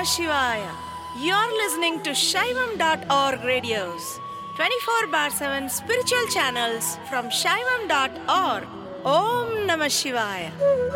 Namah Shivaya. You're listening to Shaivam.org radios, 24 bar 7 spiritual channels from Shaivam.org. Om Namah Shivaya.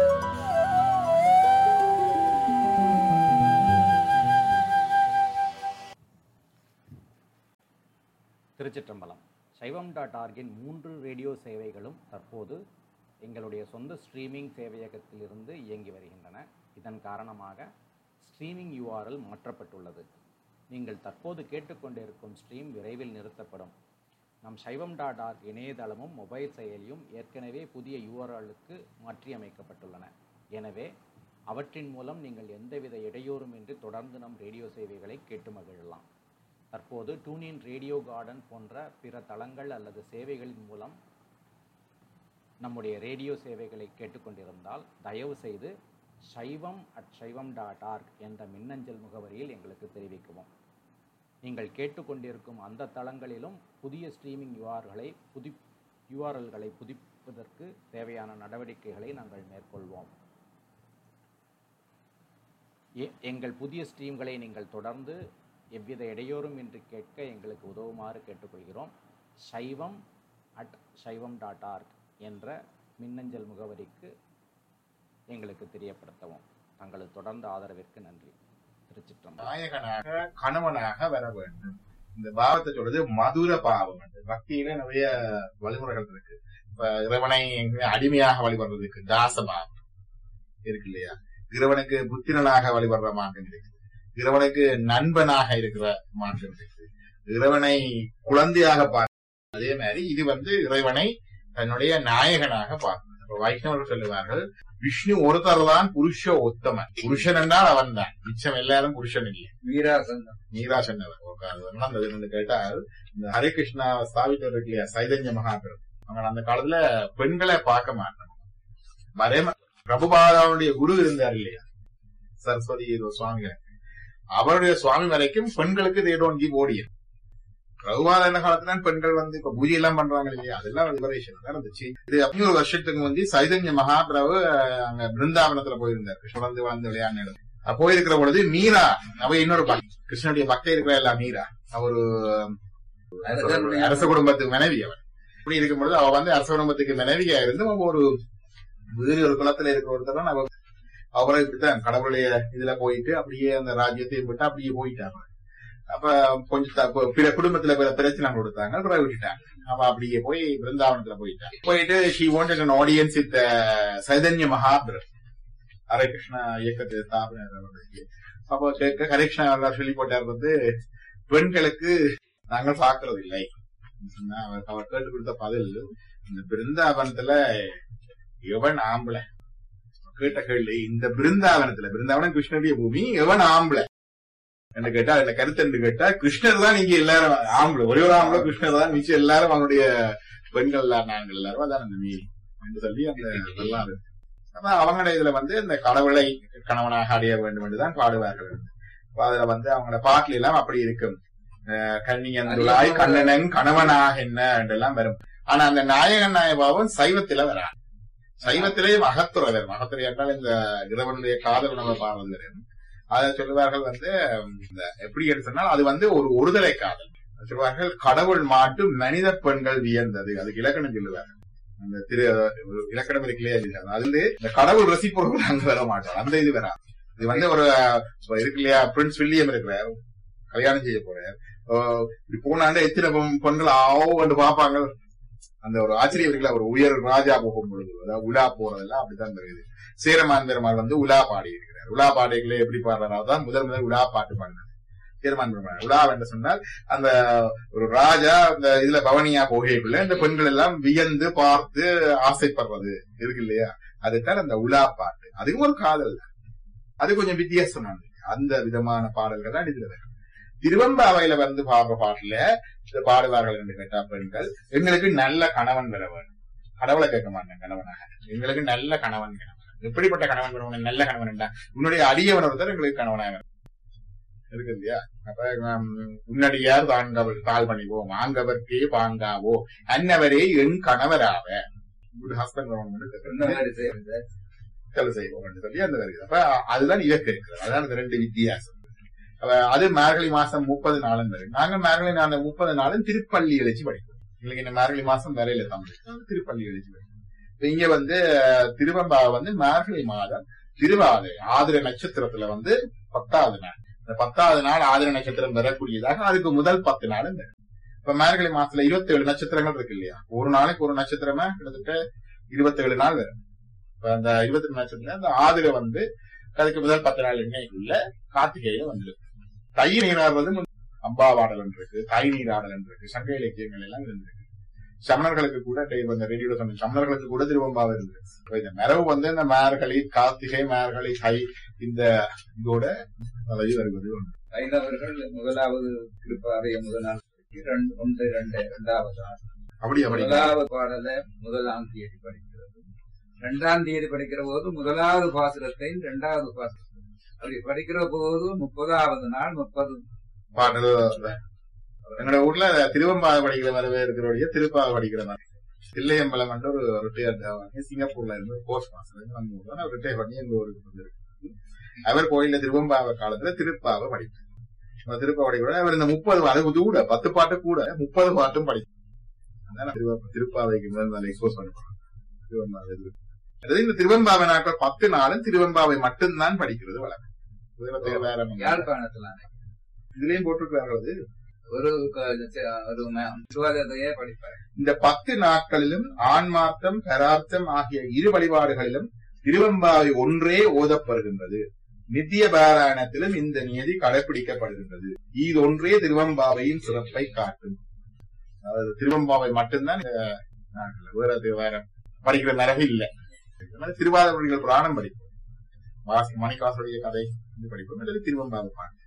திருச்சிற்றம்பலம் சைவம் dot ஆர்கின் மூன்று radio சேவைகளும் தற்போது எங்களுடைய சொந்த ஸ்ட்ரீமிங் சேவையகத்திலிருந்து இயங்கி வருகின்றன இதன் காரணமாக ஸ்ட்ரீமிங் யூஆர்எல் மாற்றப்பட்டுள்ளது நீங்கள் தற்போது கேட்டுக்கொண்டிருக்கும் ஸ்ட்ரீம் விரைவில் நிறுத்தப்படும் நம் சைவம் டாட் ஆர்க் இணையதளமும் மொபைல் செயலியும் ஏற்கனவே புதிய யூஆர்எல்லுக்கு மாற்றியமைக்கப்பட்டுள்ளன எனவே அவற்றின் மூலம் நீங்கள் எந்தவித இடையூறுமின்றி தொடர்ந்து நம் ரேடியோ சேவைகளை கேட்டு மகிழலாம் தற்போது டூனின் ரேடியோ கார்டன் போன்ற பிற தளங்கள் அல்லது சேவைகளின் மூலம் நம்முடைய ரேடியோ சேவைகளை கேட்டுக்கொண்டிருந்தால் தயவு செய்து சைவம் அட் சைவம் டாட் ஆர்க் என்ற மின்னஞ்சல் முகவரியில் எங்களுக்கு தெரிவிக்கவும் நீங்கள் கேட்டுக்கொண்டிருக்கும் அந்த தளங்களிலும் புதிய ஸ்ட்ரீமிங் யூஆர்களை புதி யூஆர்எல்களை புதுப்பிப்பதற்கு தேவையான நடவடிக்கைகளை நாங்கள் மேற்கொள்வோம் எ- எங்கள் புதிய ஸ்ட்ரீம்களை நீங்கள் தொடர்ந்து எவ்வித இடையூறும் இன்றி கேட்க எங்களுக்கு உதவுமாறு கேட்டுக்கொள்கிறோம் சைவம் அட் சைவம் டாட் ஆர்க் என்ற மின்னஞ்சல் முகவரிக்கு எங்களுக்கு தெரியப்படுத்தவும் தங்களது தொடர்ந்த ஆதரவிற்கு நன்றி திருச்சிற்றம்பலம் நாயகனாக கணவனாக வர வேண்டும் இந்த பாவத்தை சொல்றது மதுர பாவம் அது. பக்தியில நிறைய வழிமுறைகள் இருக்கு இப்ப இறைவனை அடிமையாக வழிபடுறதுக்கு தாச பாவம் இருக்கு இல்லையா இறைவனுக்கு புத்திரனாக வழிபடுற மார்க்கம் இருக்கு இறைவனுக்கு நண்பனாக இருக்கிற மார்க்கம் இருக்கு இறைவனை குழந்தையாக பார்க்க அதே மாதிரி இது வந்து இறைவனை தன்னுடைய நாயகனாக பார்க்கணும் அப்ப வைஷ்ணவர்கள் சொல்லுவார்கள் விஷ்ணு ஒருத்தர் தான் புருஷ உத்தமன் புருஷன் என்றால் அவன் தான் மிச்சம் எல்லாரும் புருஷன் இல்லை வீராசந்தம் நீரா சொன்னவர் ஒரு அது நடந்தது என்னன்னு கேட்டால் இந்த ஹரே கிருஷ்ணா ஸ்தாபித்தவர் இருக்கு இல்லையா சைதன்ய மகாபிரபு அவங்க அந்த காலத்துல பெண்களை பார்க்க மாட்டாங்க வரே பிரபுபாதாவுடைய குரு இருந்தார் இல்லையா சரஸ்வதி ஏதோ சுவாமிகள் அவருடைய சுவாமி வரைக்கும் பெண்களுக்கு தே டோன்ட் கிவ் ஓடியன் பிரபுபாத என்ன காலத்துல பெண்கள் வந்து இப்ப பூஜை எல்லாம் பண்றாங்க இல்லையா அதெல்லாம் லிபரேஷன் தான் இருந்துச்சு இது அப்படி ஒரு வருஷத்துக்கு வந்து சைதன்ய மகாபிரபு அஹ், அங்க பிருந்தாவனத்துல போயிருந்தார் கிருஷ்ணன் வந்து வளர்ந்து விளையாடின இடம். அப்ப போயிருக்கிற பொழுது மீரா அவ இன்னொரு பக்தி கிருஷ்ணனுடைய பக்தி இருக்கிற எல்லாம் மீரா அவரு அரசனுடைய அரச குடும்பத்துக்கு மனைவி அவன் இப்படி இருக்கும் பொழுது அவ வந்து அரச குடும்பத்துக்கு மனைவியா இருந்து அவ ஒரு வேறு ஒரு குலத்துல இருக்கிற ஒருத்தர் அவ அவரை இப்படித்தான் கடவுளுடைய இதுல போயிட்டு அப்படியே அந்த ராஜ்யத்தையும் விட்டு அப்படியே போயிட்டாங்க அப்ப கொஞ்சம் த- ப- பிற குடும்பத்துல பிற பிரச்சனை கொடுத்தாங்க அப்புறம் விட்டுட்டாங்க அவ அப்படியே போய் பிருந்தாவனத்துல போயிட்டாங்க போயிட்டு she wanted an audience with Chaitanya Mahaprabhu Hare Krishna இயக்கத்தை ஸ்தாபனை அவர்களுக்கு. அப்போ கேட்க ஹரே கிருஷ்ணா அவர்கள் சொல்லி போட்டார் வந்து பெண்களுக்கு நாங்கள் பார்க்கறது இல்லை சொன்னா அவர் அவர் கேட்டு கொடுத்த பதில் இந்த பிருந்தாவனத்துல எவன் ஆம்பளை கேட்ட கேள்வி இந்த பிருந்தாவனத்துல பிருந்தாவனம் கிருஷ்ணனுடைய பூமி எவன் ஆம்பளை என்று கேட்டா அதுல கருத்து என்று கேட்டா கிருஷ்ணர் தான் இங்க எல்லாரும் ஆம்பளை ஒரே ஒரு ஆம்பளை கிருஷ்ணர் தான் மிச்சம் எல்லாரும் அவனுடைய பெண்கள் எல்லாம் நாங்கள் எல்லாரும் அதான் அந்த மீறி என்று சொல்லி அந்த இதெல்லாம் இருக்கு அப்ப அவங்களோட இதுல வந்து இந்த கடவுளை கணவனாக அடைய வேண்டும் என்றுதான் பாடுவார்கள் அப்ப அதுல வந்து அவங்களோட பாட்டுல எல்லாம் அப்படி இருக்கும் அஹ் கன்னியந்துளாய் கண்ணனன் கணவனாக என்ன என்றெல்லாம் வரும் ஆனா அந்த நாயகன் நாயபாவும் சைவத்தில வரா சைவத்திலேயும் அகத்துறை வரும் அகத்துறை என்றால் இந்த இறைவனுடைய காதல் நம்ம பாவம் வரும் அதை சொல்லுவார்கள் வந்து இந்த எப்படி என்று சொன்னால் அது வந்து ஒரு ஒருதலை காதல் சொல்லுவார்கள் கடவுள் மாட்டு மனித பெண்கள் வியந்தது அதுக்கு இலக்கணம் சொல்லுவார்கள் அந்த திரு ஒரு இலக்கணம் இருக்குல்லையா இல்லையா? அது வந்து இந்த கடவுள் ரசிப்பவர்கள் அங்க வர மாட்டார் அந்த இது வரா இது வந்து ஒரு இப்ப இருக்கு இல்லையா பிரின்ஸ் வில்லியம் இருக்கிறார் கல்யாணம் செய்ய போறார் அஹ் இப்படி போனாண்ட எத்தனை பெண் பெண்கள் ஆவோ வந்து பாப்பாங்க அந்த ஒரு ஆச்சரியம் இருக்குல்ல ஒரு உயர் ராஜா போகும் பொழுது அதாவது உலா போறதெல்லாம் அப்படித்தான் தெரியுது சேரமான் பெருமாள் வந்து உலா பாடி இருக்கிறார் உலா பாடைகளை எப்படி பாடுறாரோ தான் முதல் முதல் உலா பாட்டு பாடினார் சேரமான் பெருமாள் உலா என்று சொன்னால் அந்த ஒரு ராஜா அந்த இதுல பவனியா போகைக்குள்ள இந்த பெண்கள் எல்லாம் வியந்து பார்த்து ஆசைப்படுறது இருக்கு இல்லையா அதுதான் அந்த உலா பாட்டு அதுவும் ஒரு காதல் தான் அது கொஞ்சம் வித்தியாசமானது அந்த விதமான பாடல்கள் தான் இதுல வரும் திருவம்பாவையில வந்து பாடுற பாட்டுல இதை பாடுவார்கள் என்று கேட்டா பெண்கள் எங்களுக்கு நல்ல கணவன் வர வேண்டும் கடவுளை கேட்க மாட்டேன் கணவனாக எங்களுக்கு நல்ல கணவன் கணவன் எப்படிப்பட்ட கணவன் கணவன் நல்ல கணவன் என்றா உன்னுடைய அடியவன் ஒருத்தர் எங்களுக்கு கணவனாக வேணும். இருக்கு இல்லையா அப்ப ஹம், உன்னடியார் தாங்கவர் தாழ் பணிவோம் ஆங்கவர்க்கே பாங்காவோ அன்னவரே என் கணவராவ குட் ஹஸ்பண்ட் இந்த மாதிரி செய்யறது வேலை செய்வோம் என்று சொல்லி அந்த வருகிறது அப்ப அதுதான் இலக்கு இருக்கிறது அதான் இந்த ரெண்டு வித்தியாசம் அப்ப அது மார்கழி மாசம் முப்பது நாளும் வரும் நாங்க மார்கழி நாள் முப்பது நாளும் திருப்பள்ளி எழுச்சி படிப்போம் எங்களுக்கு இந்த மார்கழி மாசம் வரையில தமிழ் திருப்பள்ளி எழுச்சி படிப்போம் இப்ப இங்க வந்து அஹ், திருவெம்பாவை வந்து மார்கழி மாதம் திருவாதிரை ஆதிர நட்சத்திரத்துல வந்து பத்தாவது நாள் இந்த பத்தாவது நாள் ஆதிர நட்சத்திரம் வரக்கூடியதாக அதுக்கு முதல் பத்து நாளும் வரும் இப்ப மார்கழி மாசத்துல இருபத்தி ஏழு நட்சத்திரங்கள் இருக்கு இல்லையா ஒரு நாளைக்கு ஒரு நட்சத்திரமா கிட்டத்தட்ட இருபத்தி ஏழு நாள் வரும் இப்ப அந்த இருபத்தி ஏழு நட்சத்திரம் அந்த ஆதிரை வந்து அதுக்கு முதல் பத்து நாள் எண்ணெய்க்குள்ள கார்த்திகையில வந்துருக்கு தை நீராடுறது முன் அம்பாவாடல் இருக்கு தை நீராடல் இருக்கு சங்க இலக்கியங்கள் எல்லாம் இருந்திருக்கு சமணர்களுக்கு கூட டே- இந்த ரேடியோல சொன்ன சமணர்களுக்கு கூட திருவம்பாவை இருந்திருக்கு இப்ப இந்த மரபு வந்து இந்த மார்கழி கார்த்திகை மார்கழி தை இந்த இதோட வழி வருவது ஒன்று. ஐந்தவர்கள் முதலாவது திருப்பாவைய முதல் நாள் இரண்டு ஒன்று இரண்டு இரண்டாவது நாள் அப்படி அப்படி முதலாவது பாடல முதலாம் தேதி படிக்கிறது இரண்டாம் தேதி படிக்கிற போது முதலாவது பாசுரத்தை இரண்டாவது பாசுரத்தை அப்படி படிக்கிற போது முப்பதாவது நாள் முப்பது பாடல் எங்களோட ஊர்ல திருவம்பாவை படிக்கிற மாதிரி இருக்கிறவடைய திருப்பாவை படிக்கிற மாதிரி தில்லையம்பலம் என்ற ஒரு ரிட்டையர்ட் வாங்கி சிங்கப்பூர்ல இருந்து போஸ்ட் மாஸ்டர் நம்ம ஊர்ல அவர் ரிட்டையர் பண்ணி எங்க ஊருக்கு வந்திருக்கு அவர் கோயில்ல திருவம்பாவை காலத்துல திருப்பாவை படிப்பார் அந்த திருப்பாவை படிக்கிற அவர் இந்த முப்பது அது கூட பத்து பாட்டு கூட முப்பது பாட்டும் படிப்பார் அதான் திருவா- திருப்பாவைக்கு முதல் எக்ஸ்போஸ் பண்ண போறோம் திருவம்பாவை இது. அதாவது இந்த திருவம்பாவை நாட்கள் பத்து நாளும் திருவம்பாவை மட்டும்தான் படிக்கிறது வழக்கம் இதுல வேற ஒண்ணும் இல்ல. யாழ்ப்பாணத்துல இதுலயும் போட்டிருக்கிறார்கள் அது ஒரு க- ஒரு ம- சிவாலயத்தையே படிப்பார் இந்த பத்து நாட்களிலும் ஆன்மார்த்தம் பரார்த்தம் ஆகிய இரு வழிபாடுகளிலும் திருவம்பாவை ஒன்றே ஓதப்படுகின்றது நித்திய பாராயணத்திலும் இந்த நியதி கடைபிடிக்கப்படுகின்றது இது ஒன்றே திருவம்பாவையின் சிறப்பை காட்டும் அதாவது திருவம்பாவை மட்டும்தான் இந்த நாட்கள்ல. வேற அது வேற படிக்கிற மரபு இல்ல திருவாதிரிகள் புராணம் படிப்போம் வாசி மணிக்காசுடைய கதை இது படிப்போம் அல்லது திருவம்பாவை பாட்டு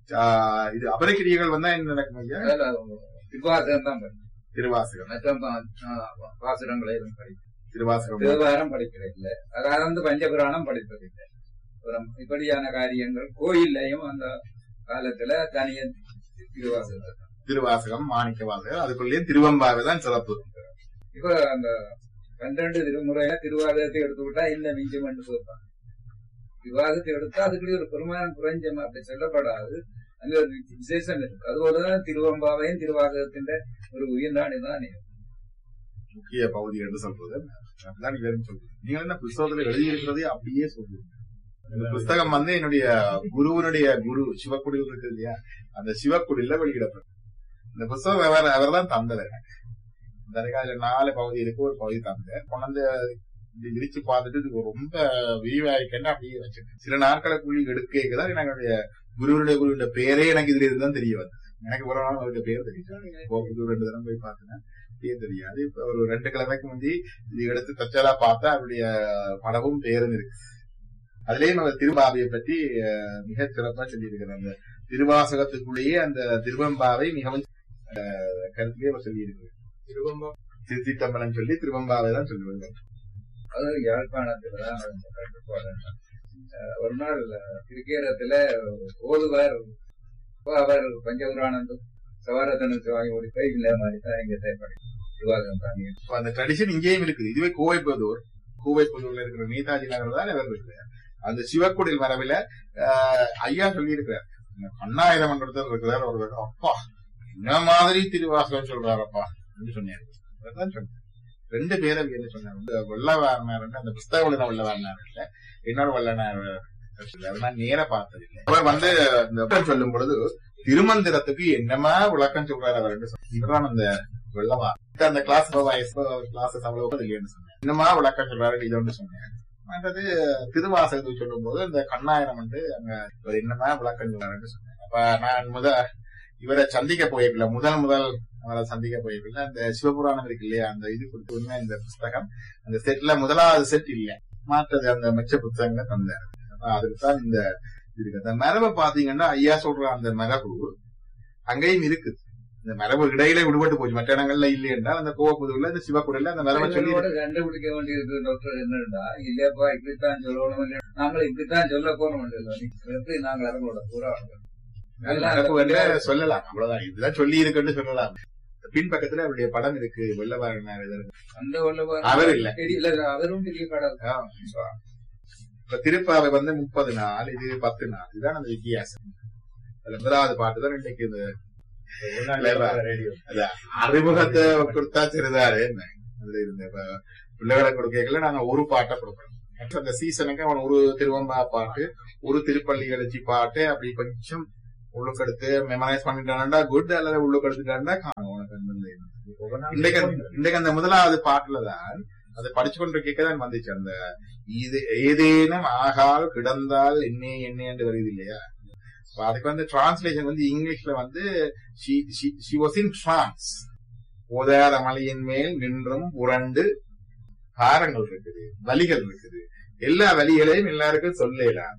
ஆஹ் இது அபரக்கிரியர்கள் வந்தா என்ன நடக்கும் ஐயா திருவாசகம் தான் படிக்கும் திருவாசகம் மற்ற பா- ஆ, பாசுரங்களை எதுவும் படிக்கும் திருவாசகம் தேவாரம் படிக்கிறதில்ல அதாவது வந்து பஞ்சபுராணம் படிப்பதில்லை அப்புறம் இப்படியான காரியங்கள் கோயில்லையும் அந்த காலத்துல தனிய திருவாசகம் திருவாசகம் மாணிக்க வாசகம் அதுக்குள்ளேயே திருவம்பாவை தான் சிறப்பு இப்ப அந்த பன்னிரண்டு திருமுறையில திருவாதகத்தை எடுத்து விட்டா இந்த மிஞ்சம் என்று சொல்றாங்க விவாதத்தை எடுத்தா அதுக்குள்ளே ஒரு பெருமானம் குறைஞ்சம் அப்படி சொல்லப்படாது அங்க ஒரு விசேஷம் இருக்கு அதுபோலதான் திருவம்பாவையும் திருவாதகத்தின் ஒரு உயிர்நாடி தான் முக்கிய பகுதி என்று சொல்றது அதுதான் வேறும் சொல்றது நீங்க என்ன புஸ்தகத்துல எழுதியிருக்கிறதே அப்படியே சொல்றீங்க இந்த புஸ்தகம் வந்து என்னுடைய குருவனுடைய குரு சிவக்குடியில் இருக்கு இல்லையா அந்த சிவக்குடியில வெளியிடப்படும் இந்த புஸ்தகம் அவர் அவர் தான் தந்தது எனக்கு இந்த அதுக்காக நாலு பகுதி இருக்கு ஒரு பகுதி தந்த கொண்டாந்து இப்படி விரிச்சு பார்த்துட்டு இது ரொம்ப விரிவாய்க்கன்னு அப்படியே வச்சிருக்கேன் சில நாட்களுக்குள்ள எடுக்கதான் என்னுடைய குருவனுடைய குருவுடைய பேரே எனக்கு இதுல இருந்து தான் தெரிய வந்தது எனக்கு ஒரு நாள் அவருடைய பேர் தெரியும் கோபுக்கு ரெண்டு தரம் போய் பார்த்தேன் பேர் தெரியாது இப்ப ஒரு ரெண்டு கிழமைக்கு முந்தி இது எடுத்து தச்சலா பார்த்தா அவருடைய படமும் பேரும் இருக்கு அதுலயும் அவர் திருவாவையை பற்றி அஹ், மிகச் சிறப்பா சொல்லியிருக்கிறார் அந்த திருவாசகத்துக்குள்ளேயே அந்த திருவம்பாவை மிகவும் அஹ், கருத்திலே அவர் சொல்லியிருக்கிறார் திருவம்பா திருத்திட்டம்பலம் சொல்லி திருவம்பாவை தான் சொல்லுவாங்க அது யாழ்ப்பாணத்துலதான் நடந்த கட்டுப்பாடு அஹ் ஒரு நாள் திருக்கேரத்துல ஓதுவார் அவர் பஞ்சபுராணந்தும் சவாரத்தனுக்கு வாங்கி ஓடி போய் இல்ல மாதிரி தான் இங்க தேவைப்படும் விவாதம் தாங்க இப்ப அந்த ட்ரெடிஷன் இங்கேயும் இருக்குது இதுவே கோவைப்புதூர் கோவைப்புதூர்ல இருக்கிற நேதாஜி நகர் தான் இவர் இருக்கிறார் அந்த சிவக்குடில் மரபில ஆஹ், ஐயா சொல்லி இருக்கிறார் அண்ணாயிரம் மன்றத்தில் இருக்கிறார் அவர் அப்பா என்ன மாதிரி திருவாசகம் சொல்றாரப்பா அப்படின்னு சொன்னாரு அதான் சொன்னேன் ரெண்டு பேரும் என்ன சொன்னார் வந்து வெள்ளவாரனார் அந்த புஸ்தக உள்ள வெள்ளவாரனார் இல்ல இன்னொரு வல்லனார் நான் நேர பார்த்ததில்லை அவர் வந்து இந்த விளக்கம் சொல்லும் பொழுது திருமந்திரத்துக்கு என்னமா விளக்கம் சொல்றாரு அவர் இவர்தான் அந்த வெள்ளவா அந்த கிளாஸ் கிளாஸஸ் அவ்வளவு இல்லைன்னு சொன்னேன் என்னமா விளக்கம் சொல்றாரு இது ஒன்று சொன்னேன் மற்றது திருவாசகத்துக்கு சொல்லும் போது இந்த கண்ணாயிரம் வந்து அங்க இவர் என்னமா விளக்கம் சொல்றாருன்னு சொன்னேன் அப்ப நான் முத இவரை சந்திக்க போயிருக்கல முதல் முதல் அவரை சந்திக்க போயிருக்கல அந்த சிவபுராணம் இருக்கு இல்லையா அந்த இது கொடுத்து உண்மை இந்த புஸ்தகம் அந்த செட்ல முதலாவது செட் இல்ல மாற்றது அந்த மிச்ச புத்தகங்களை தந்தாரு அப்ப அதுக்கு தான் இந்த இது இருக்கு அந்த மரபை பாத்தீங்கன்னா ஐயா சொல்ற அந்த மரபு அங்கேயும் இருக்குது இந்த மரபு இடையில விடுபட்டு போச்சு மற்ற இடங்கள்ல இல்லை என்றால் அந்த கோவப்புதூர்ல இந்த சிவக்குடில அந்த மரபை சொல்லி இதோட கண்டுபிடிக்க வேண்டியிருக்கு டாக்டர் என்னடா இல்லப்பா இப்படித்தான் சொல்லணும் இல்லை நாங்கள் இப்படித்தான் சொல்ல போறோம் இல்லை எப்படி நாங்கள் அவங்களோட பூரா மரபு வந்து சொல்லலாம் அவ்வளவுதான் இதுதான் சொல்லி இருக்குன்னு சொல்லலாம் பின்பக்கத்துல அவருடைய படம் இருக்கு வெள்ளவாரனார் இது இருக்கு. அந்த வல்லவர் அவர் இல்ல. தெரியல அவரும் பெரிய கடல் ஆ, இப்ப திருப்பாவை வந்து முப்பது நாள் இது பத்து நாள் இதுதான் அந்த வித்தியாசம் அதுல முதலாவது பாட்டு தான் இன்னைக்கு இந்த ரேடியோ அதான் அறிமுகத்தை கொடுத்தா சரிதாரு என்ன அதுல இருந்த இப்ப பிள்ளைகளை கொடுக்கல நாங்க ஒரு பாட்டை கொடுக்கணும் மற்ற அந்த சீசனுக்கு அவன் ஒரு திருவம்பா பாட்டு ஒரு திருப்பள்ளி எழுச்சி பாட்டு அப்படி கொஞ்சம் உள்ளுக்கெடுத்து மெமரைஸ் பண்ணிட்டான்டா குட் அல்லது உள்ளுக்கெடுத்துட்டான்டா காணும் உனக்கு அந்த இது. இன்றைக்கு அந்த- இன்றைக்கு அந்த முதலாவது பாட்டுல தான் அதை படிச்சு கொண்டிருக்க தான் வந்துச்சு அந்த இது ஏதேனும் ஆகால் கிடந்தால் என்னே என்னே என்று வருது இல்லையா அப்ப அதுக்கு வந்து டிரான்ஸ்லேஷன் வந்து இங்கிலீஷ்ல வந்து ஷி வாஸ் இன் டிரான்ஸ் போதாத மலையின் மேல் நின்றும் புரண்டு காரங்கள் இருக்குது வலிகள் இருக்குது எல்லா வலிகளையும் எல்லாருக்கும் சொல்லலாம்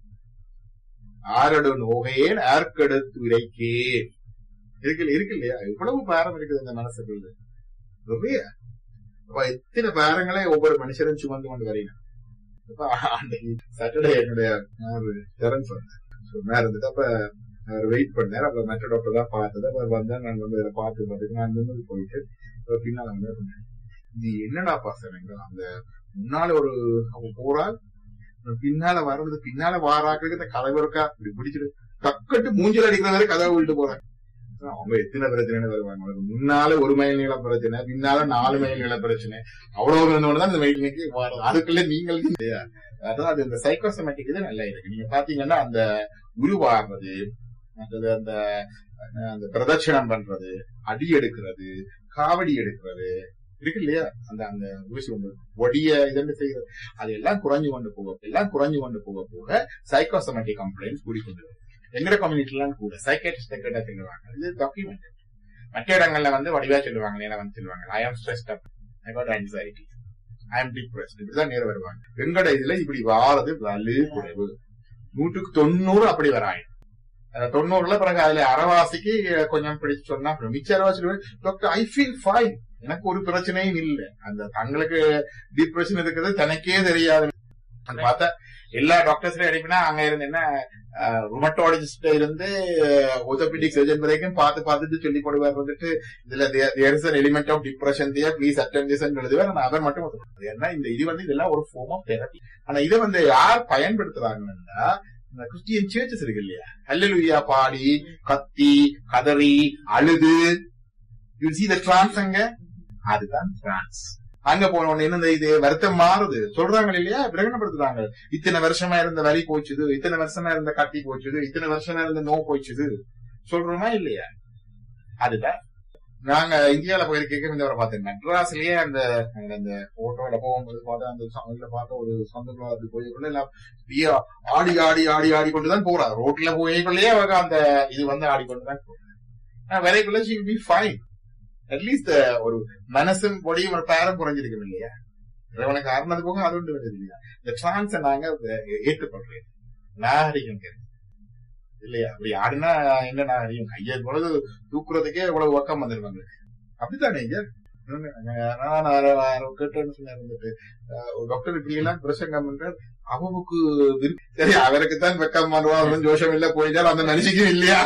ஆரடு நோகையேன் ஆர்க்கெடுத்து உரைக்கேன் இருக்கு இருக்கு இல்லையா எவ்வளவு பாரம் இருக்குது இந்த மனசுக்குள்ள நிறைய அப்ப எத்தனை பாரங்களை ஒவ்வொரு மனுஷரும் சுமந்து கொண்டு வரீங்க அப்ப அன்னைக்கு சாட்டர்டே என்னுடைய டெரன்ஸ் வந்தேன் சொன்னார் இருந்துட்டு அப்ப அவர் வெயிட் பண்ணார் அப்ப மற்ற டாக்டர் தான் பார்த்தது அப்ப வந்தேன் நான் வந்து இதை பார்த்து பார்த்துட்டு நான் நின்று போயிட்டு அப்புறம் பின்னால வந்து சொன்னேன் இது என்னடா பாசனங்க அந்த முன்னால ஒரு அவன் போறாள் பின்னால வர்றது பின்னால வாராக்களுக்கு இந்த கதவு இருக்கா இப்படி பிடிச்சிட்டு டக்கட்டு மூஞ்சில் அடிக்கிற வரை கதவை விட்டு போறாங்க அவங்க எத்தனை பிரச்சனைன்னு வருவாங்க உனக்கு முன்னால ஒரு மைல் நீள பிரச்சனை பின்னால நாலு மைல் நீள பிரச்சனை அவ்வளவு இருந்தோட தான் இந்த மைல் நீக்கி வரும் அதுக்குள்ள நீங்கள் இல்லையா அதான் அது இந்த சைக்கோசமேட்டிக் இது நல்லா இருக்கு நீங்க பாத்தீங்கன்னா அந்த உருவாகிறது மற்றது அந்த அஹ், அந்த பிரதட்சணம் பண்றது அடி எடுக்கிறது காவடி எடுக்கிறது இருக்கு இல்லையா அந்த அந்த ஊசி ஒன்று ஒடிய இதென்று செய்கிறது அது எல்லாம் குறைஞ்சு கொண்டு போக எல்லாம் குறைஞ்சு கொண்டு போக போக சைக்கோசமேட்டிக் கம்ப்ளைண்ட்ஸ் கூடிக்கொண்டு வரும் எங்கட கம்யூனிட்டிலாம் கூட சைக்கேட்டிஸ்ட் கேட்டா சொல்லுவாங்க இது டாக்குமெண்ட் மற்ற இடங்கள்ல வந்து வடிவா சொல்லுவாங்க நேரம் வந்து சொல்லுவாங்க I am stressed up I got anxiety I am depressed இப்படிதான் நேரம் வருவாங்க எங்கட இதுல இப்படி வாரது வலு குறைவு நூற்றுக்கு தொண்ணூறு அப்படி வராங்க அந்த தொண்ணூறுல பிறகு அதுல அரைவாசிக்கு கொஞ்சம் பிடிச்சு சொன்னா அப்புறம் மிச்ச அரைவாசி டாக்டர் ஐ ஃபீல் ஃபைன் எனக்கு ஒரு பிரச்சனையும் இல்லை அந்த தங்களுக்கு டிப்ரெஷன் இருக்கிறது தனக்கே தெரியாது அது பார்த்தா எல்லா டாக்டர்ஸ்லயும் எடுப்பினா அங்க இருந்து என்ன ருமட்டாலஜிஸ்ட் இருந்து ஒத்தோபெடிக் சர்ஜன் வரைக்கும் பார்த்து பார்த்துட்டு சொல்லி போடுவார் வந்துட்டு இதுல there is element of depression there please attend this எழுதுவார் ஆனா அவர் மட்டும் ஒத்துக்கணும். ஏன்னா இந்த இது வந்து இதெல்லாம் ஒரு ஃபார்ம் ஆஃப் தெரப்பி ஆனா இதை வந்து யார் பயன்படுத்துறாங்கன்னா இந்த கிறிஸ்டியன் சேர்ச்சஸ் இருக்கு இல்லையா ஹல்லேலூயா பாடி கத்தி கதறி அழுது யூ see the trance அங்க அதுதான் trance அங்க போன உடனே என்ன இந்த இது வருத்தம் மாறுது சொல்றாங்க இல்லையா பிரகடனப்படுத்துறாங்க இத்தனை வருஷமா இருந்த வலி போச்சுது இத்தனை வருஷமா இருந்த கட்டி போச்சுது இத்தனை வருஷமா இருந்த நோ போச்சுது சொல்றோமா இல்லையா அதுதான் நாங்க இந்தியால போயிருக்க இந்த வரை பார்த்தேன் மெட்ராஸ்லயே அந்த அந்த- அந்த போட்டோல போகும்போது பார்த்தா அந்த இதுல பார்த்த ஒரு சொந்த அது போய்க்குள்ள எல்லாம் அப்படியே ஆடி ஆடி ஆடி ஆடி கொண்டுதான் போறா ரோட்ல போய்க்குள்ளேயே அவங்க அந்த இது வந்து ஆடிக்கொண்டுதான் போறா வரைக்குள்ள ஷி பி ஃபைன் அட்லீஸ்ட் ஒரு மனசும் பொடியும் ஒரு பேரம் குறைஞ்சிருக்கும் இல்லையா இறைவனுக்கு அறனது போக அது ஒன்று வருது இல்லையா இந்த டிரான்ஸை நாங்க ஏ- ஏற்றுக்கொள்றேன் நாகரிகம் கிடையாது. இல்லையா அப்படி ஆடினா என்ன நாகரிகம் கையை பொழுது தூக்குறதுக்கே இவ்வளவு வக்கம் வந்துருவாங்க அப்படித்தானே இங்க நான் நான் கேட்டேன்னு சொன்னார் வந்துட்டு அஹ், ஒரு டாக்டர் இப்படி எல்லாம் பிரசங்கம் பண்றார் அவனுக்கு விருப்ப- சரி அவருக்கு தான் வெக்கம் பண்ணுவான் அவனும் ஜோஷம் இல்ல போயிட்டாலும் அந்த மனுஷிக்கும் இல்லையா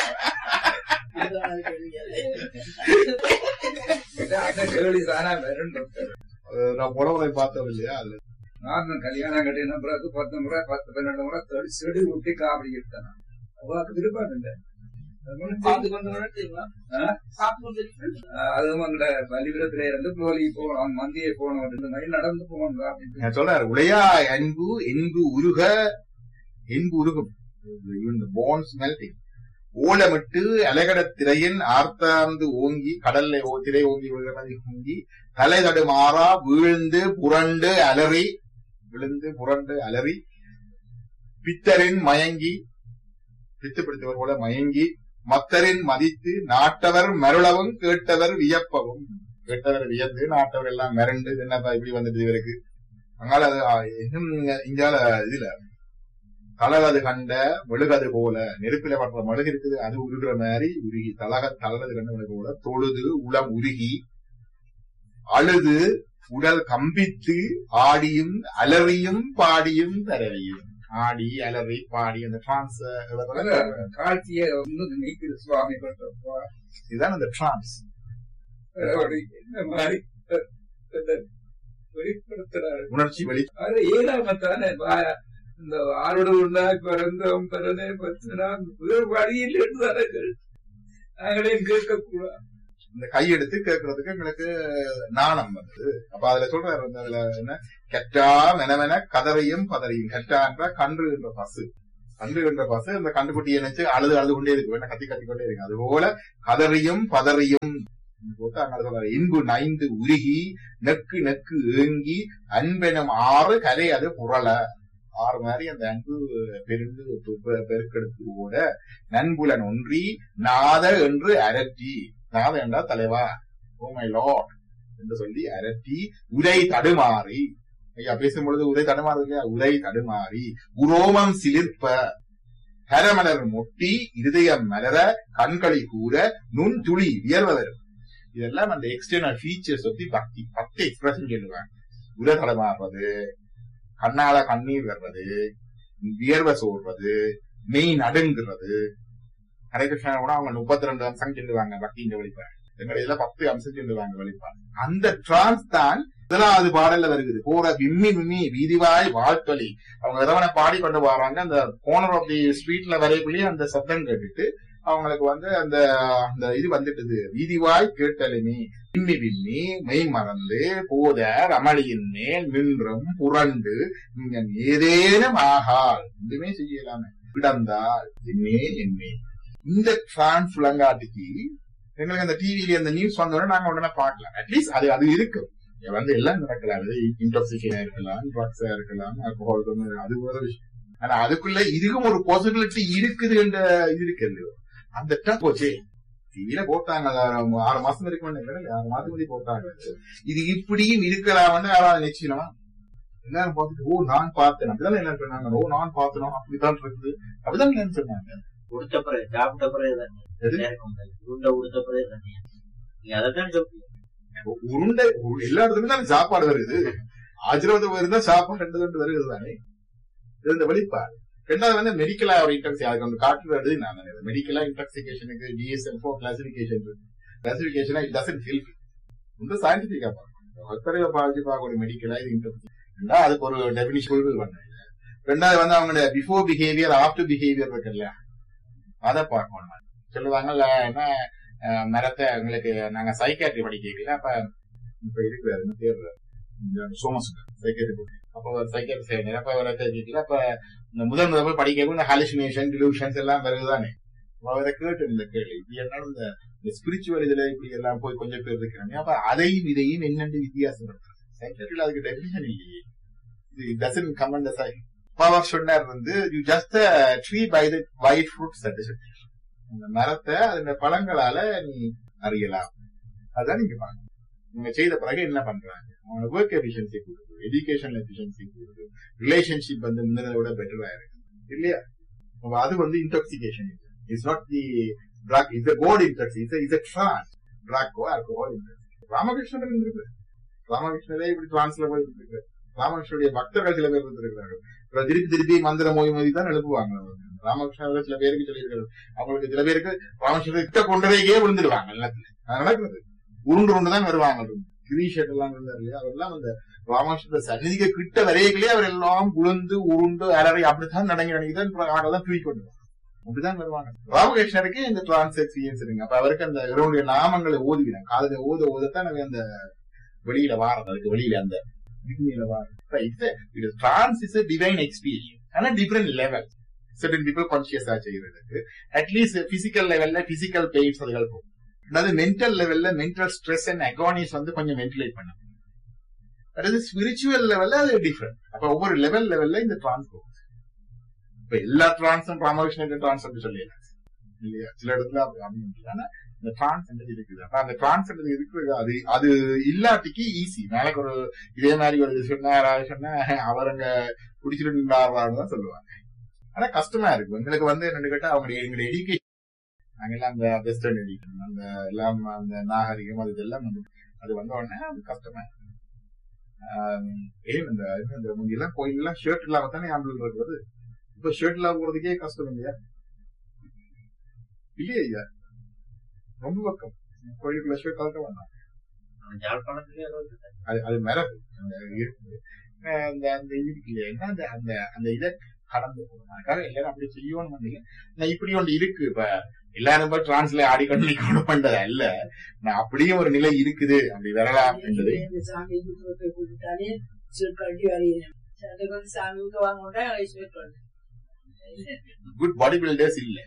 அந்த கேள்வி தானா வரும் டாக்டர் அஹ், நான் புடவை பார்த்தோம் இல்லையா அது நான் கல்யாணம் கட்டின பிறகு பத்து முறை பத்து பன்னெண்டு முறை தடி செடி விட்டு காவடி எடுத்தேன் அவளுக்கு விருப்பம் இல்லை அதுவும் அங்க பலிபுரத்துல இருந்து போலி போனோம் மந்தியை போனோம் ரெண்டு மைல் நடந்து போகணும் அப்படின்னு நான் சொல்றாரு உடையா அன்பு என்பு உருக என்பு உருகும் இந்த போன்ஸ் மெல்டிங் ஓலமிட்டு அலகட திரையின் ஆர்த்தாந்து ஓங்கி கடல்ல ஓ திரை ஓங்கி விழுகிற மாதிரி ஓங்கி தலை தடுமாறா வீழ்ந்து புரண்டு அலறி விழுந்து புரண்டு அலறி பித்தரின் மயங்கி பித்து பிடித்தவர் போல மயங்கி மத்தரின் மதித்து நாட்டவர் மருளவும் கேட்டவர் வியப்பவும் கேட்டவர் வியந்து நாட்டவர் எல்லாம் மிரண்டு என்னப்பா இப்படி வந்துட்டு இவருக்கு அதனால அது ஆ, இன்னும் இங்க- இங்கால இதுல தலகது கண்ட மெழுகது போல நெருப்பில படுற மெழுகு இருக்குது அது உருகுற மாதிரி உருகி தலக தலகது கண்ட மெழுகு போல தொழுது உளம் உருகி அழுது உடல் கம்பித்து ஆடியும் அலறியும் பாடியும் தரவியும் ஆடி அலறி பாடி அந்த டிரான்ஸ் காட்சியை வந்து நீக்குது சுவாமி பண்றப்போ இதுதான் அந்த டிரான்ஸ் இந்த மாதிரி வெளிப்படுத்துறாரு உணர்ச்சி வெளி அது ஏழாமத்தானே இந்த ஆரோடு உண்டாய் பிறந்தோம் பிறனே பத்தினா வேறு வழியில் இருந்தார்கள் நாங்களே கேட்கக்கூடாது இந்த கையெடுத்து கேட்கறதுக்கு எங்களுக்கு நாணம் வந்தது அப்ப அதுல சொல்றாரு வந்து அதுல என்ன கெட்டா மெனமென கதறையும் பதறையும் கெட்டா என்ற கன்று என்ற பசு கன்று என்ற பசு அந்த கண்டுக்குட்டியை நினைச்சு அழுது அழுது கொண்டே இருக்கு வேணா கத்தி கத்தி கொண்டே இருக்கு அது போல கதறியும் பதறியும் போட்டு அங்க சொல்றாரு இன்பு நைந்து உருகி நெக்கு நெக்கு ஏங்கி அன்பெனும் ஆறு கரை அது புரள ஆறு மாதிரி அந்த அன்பு பெருந்து பெ- பெ- பெருக்கெடுத்து ஓட நண்புலன் ஒன்றி நாத என்று அரற்றி நாத என்றால் தலைவா ஓ மை லார்ட் என்று சொல்லி அரற்றி உரை தடுமாறி ஐயா பேசும் பொழுது உரை தடுமாறு இல்லையா உரை தடுமாறி உரோமம் சிலிர்ப்ப கரமலர் மொட்டி இருதயம் மலர கண்களி கூற நுண் துளி வியர்வதர் இதெல்லாம் அந்த எக்ஸ்டர்னல் ஃபீச்சர்ஸ் பத்தி பக்தி பத்து எக்ஸ்பிரஷன் சொல்லுவாங்க உரை தடுமாறுறது கண்ணால கண்ணீர் வர்றது வியர்வை சோர்றது மெய் நடுங்கிறது ஹரே கிருஷ்ணா கூட அவங்க முப்பத்தி ரெண்டு அம்சம் சொல்லுவாங்க பக்தியின் வெளிப்பாடு எங்க இதுல பத்து அம்சம் சொல்லுவாங்க வெளிப்பாடு அந்த டிரான்ஸ் தான் முதலாவது பாடல்ல வருகிறது போற விம்மி விம்மி வீதிவாய் வாழ்த்தொலி அவங்க இறைவனை பாடி கொண்டு வராங்க அந்த கோனர் ஆஃப் தி ஸ்ட்ரீட்ல வரைக்குள்ளேயே அந்த சத்தம் கேட்டுட்டு அவங்களுக்கு வந்து அந்த அந்த இது வந்துட்டுது வீதிவாய் கேட்டலுமி விம்மி விம்மி மெய் மறந்து போத ரமளியின் மேல் நின்றும் புரண்டு நீங்க ஏதேனும் ஆகால் எதுவுமே செய்யலாமே கிடந்தால் என்னே என்னே இந்த டிரான்ஸ் விளங்காட்டுக்கு எங்களுக்கு அந்த டிவில அந்த நியூஸ் வந்தோடனே நாங்க உடனே பார்க்கலாம் அட்லீஸ்ட் அது அது இருக்கு இங்க வந்து எல்லாம் நடக்கலாம் அது இன்டாக்சிகேஷனா இருக்கலாம் ட்ரக்ஸா இருக்கலாம் alcohol அது ஒரு விஷயம் ஆனா அதுக்குள்ள இதுக்கும் ஒரு பாசிபிலிட்டி இருக்குது என்ற இது இருக்கு இல்லையோ அந்த டம் போச்சு டிவில போட்டாங்க அது ஆறு- ஆறு மாசம் வரைக்கும் நினைக்கிறேன் ஆறு மாசம் வரைக்கும் போட்டாங்க இது இப்படியும் இருக்கலாம்னு யாராவது நிச்சயமா எல்லாரும் பார்த்துட்டு ஓ நான் பார்த்தேன் அப்படிதான் என்ன சொன்னாங்க ஓ நான் பார்த்தனோ அப்படித்தான் இருக்குது அப்படிதான் என்ன சொன்னாங்க உடுத்த பிறகு சாப்பிட்ட பிறகு தானே எது? நேரம் வந்தது. உருண்டை உடுத்த பிறகு தானே நீங்க அதைத்தான் சொல்றீங்க உருண்டை உரு- எல்லா இடத்துலயும் தான் சாப்பாடு வருது ஆஜீர்வாதம் வருதா சாப்பாடு ரெண்டு வருது தானே இது இந்த வெளிப்பாடு ரெண்டாவது வந்து மெடிக்கலா ஒரு இன்டெக்ஸ் அதுக்கு வந்து காட்டுறது நான் மெடிக்கலா இன்டாக்சிகேஷனுக்கு டிஎஸ்எல் ஃபோர் கிளாசிபிகேஷன் கிளாசிபிகேஷனா இட் டசன்ட் ஹெல்ப் வந்து சயின்டிபிக்கா பார்க்கணும் ஒத்தரைய பாதிச்சு பார்க்க ஒரு மெடிக்கலா இது இன்டெக்ஸ் ரெண்டாவது அதுக்கு ஒரு டெபினிஷன் பண்ண ரெண்டாவது வந்து அவங்களோட பிஃபோர் பிஹேவியர் ஆஃப்டர் பிஹேவியர் இருக்கு இல்லையா அதை பார்க்கணும் சொல்லுவாங்கல்ல என்ன அஹ், மரத்தை உங்களுக்கு நாங்க சைக்காட்ரி படிக்கல அப்ப இப்ப இருக்கிறாரு என்ன பேர் சோமஸ் சைக்காட்ரி அப்ப சைக்காட்ரி செய்யணும் அப்ப அவரை கேட்கல அப்ப இந்த முதல் முதல் போய் படிக்க இந்த ஹாலுசினேஷன் டிலூஷன்ஸ் எல்லாம் வருதுதானே அப்ப அவரை கேட்டு இந்த கேள்வி இப்படி என்ன இந்த ஸ்பிரிச்சுவல் இதுல இப்படி எல்லாம் போய் கொஞ்சம் பேர் இருக்கிறாங்க அப்ப அதையும் இதையும் என்னென்று வித்தியாசப்படுத்துறது சைக்காட்ரியில் அதுக்கு டெபினிஷன் இல்லையே இது டசன் கம் அண்ட் பவர் சொன்னார் வந்து you just tree by the white fruits அந்த மரத்தை அதோட பழங்களால நீ அறியலாம் அதான் நீங்க பாருங்க நீங்க செய்த பிறகு என்ன பண்றாங்க அவங்க ஒர்க் எஃபிஷியன்சி கூடுது எஜுகேஷன் எஃபிஷியன்சி கூடுது ரிலேஷன்ஷிப் வந்து முன்னதை விட பெட்டரா இருக்கு இல்லையா அப்ப அது வந்து intoxication it's not the drug it's கோட் இன்டாக்சி இட்ஸ் இட்ஸ் ட்ரான்ஸ் ட்ரக்கோ ஆல்கோஹால் இன்டாக்சி ராமகிருஷ்ணன் இருக்கு ராமகிருஷ்ணரே இப்படி டிரான்ஸ்ல போய் இருக்கு ராமகிருஷ்ணனுடைய பக்தர்கள் சில பேர் இருந்திருக்கிறார்கள் அப்புறம் திருப்பி திருப்பி மந்திர மொழி மொழி தான் எழுப்புவாங்க அவங்க. ராமகிருஷ்ணர் சில பேருக்கு சொல்லியிருக்காரு அவங்களுக்கு சில பேருக்கு ராமகிருஷ்ணர் கிட்ட கொண்டதையே விழுந்துடுவாங்க நிலத்துல அது நடக்கிறது உருண்டு உருண்டு தான் வருவாங்க கிரீஷட் எல்லாம் இருந்தார் இல்லையா அவரெல்லாம் அந்த ராமகிருஷ்ணர் சந்நிதிக்கு கிட்ட வரையிலே அவர் எல்லாம் உளுந்து உருண்டு அலறி அப்படித்தான் நடங்கி நடங்கிதான் ஆடெல்லாம் தூக்கி கொண்டு வருவாங்க. அப்படிதான் வருவாங்க ராமகிருஷ்ணருக்கு இந்த டிரான்ஸ் எக்ஸ்பீரியன்ஸ் இருக்கு அப்ப அவருக்கு அந்த இவருடைய நாமங்களை ஓதுவினாங்க காதல ஓத ஓதத்தான் அவன் அந்த வெளியில வாரம் அதுக்கு வெளியில அந்த விண்வெளியில வாரம் டிரான்ஸ் இஸ் டிவைன் எக்ஸ்பீரியன்ஸ் ஆனா டிஃபரெண்ட் லெவல் certain people கான்சியஸா செய்யறதுக்கு அட்லீஸ்ட் பிசிக்கல் லெவல்ல பிசிக்கல் பெயின்ஸ் அதுகள் போகும் அதாவது மென்டல் லெவல்ல மென்டல் ஸ்ட்ரெஸ் அண்ட் அகானிஸ் வந்து கொஞ்சம் வென்டிலேட் பண்ணும் அதாவது ஸ்பிரிச்சுவல் லெவல்ல அது டிஃப்ரெண்ட் அப்ப ஒவ்வொரு லெவல் லெவல்ல இந்த டிரான்ஸ் போகும் இப்ப எல்லா டிரான்ஸும் ராமகிருஷ்ணன் டிரான்ஸ் அப்படி சொல்லிடலாம் இல்லையா சில இடத்துல அப்படி அப்படி ஆனா இந்த டிரான்ஸ் இருக்குது அப்ப அந்த டிரான்ஸ் இருக்குது அது அது இல்லாட்டிக்கு ஈஸி நாளைக்கு ஒரு இதே மாதிரி ஒரு இது சொன்னா யாராவது சொன்னா அவர் அங்க குடிச்சிட்டு நின்றாருன்னு தான் சொல்லுவாங்க ஆனா கஷ்டமா இருக்கு எங்களுக்கு வந்து என்னன்னு கேட்டா அவங்க எங்களுடைய எடுக்கேஷன் நாங்கெல்லாம் அந்த வெஸ்டர்ன் எடிஷன் அந்த எல்லாம் அந்த நாகரிகம் அது இதெல்லாம் வந்து அது வந்த உடனே அது கஷ்டமா இருக்கு. ஆம், ஏன் இந்த இந்த முந்தியெல்லாம் கோயில் எல்லாம் ஷர்ட் இல்லாம தானே ஆம்புலன்ஸ் இருக்குது இப்ப ஷர்ட் இல்லாம போறதுக்கே கஷ்டம் இல்லையா இல்லையா ஐயா ரொம்ப பக்கம் கோயிலுக்குள்ள ஷர்ட் கலக்க வேண்டாம் அவன் யாழ்ப்பாணத்திலே அளவு இல்லை. அது அது மரபு அது இருக்குது அஹ் அந்த அந்த இது இருக்கு இல்லையா என்ன அந்த அந்த அந்த இதை கடந்து போகணும் அதுக்காக எல்லாரும் அப்படி செய்யணும் வந்தீங்க நான் இப்படி ஒன்று இருக்கு இப்ப எல்லாரும் போய் டிரான்ஸ்ல ஆடிக்கொண்டு நிக்கணும் பண்றது அல்ல நான் அப்படியும் ஒரு நிலை இருக்குது அப்படி வரலாம் என்பது இந்த சாமி குடும்பத்தை கூப்பிட்டாலே சொற்காட்டி வருகிறேன் அதுக்கு வந்து சாமி விட்டு வாங்க மாட்டேன் சொற்காட்டு குட் பாடி பில்டர்ஸ் இல்ல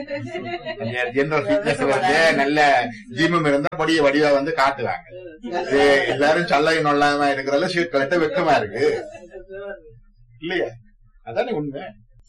ஜெனரல் ஃபிட்னஸ் வந்து நல்ல ஜிம்மும் இருந்தா பொடிய வடிவா வந்து காட்டுவாங்க இது எல்லாரும் சல்லை நொல்லாம இருக்கிறதால ஷர்ட் கலட்ட வெக்கமா இருக்கு இல்லையா அதானே உண்மை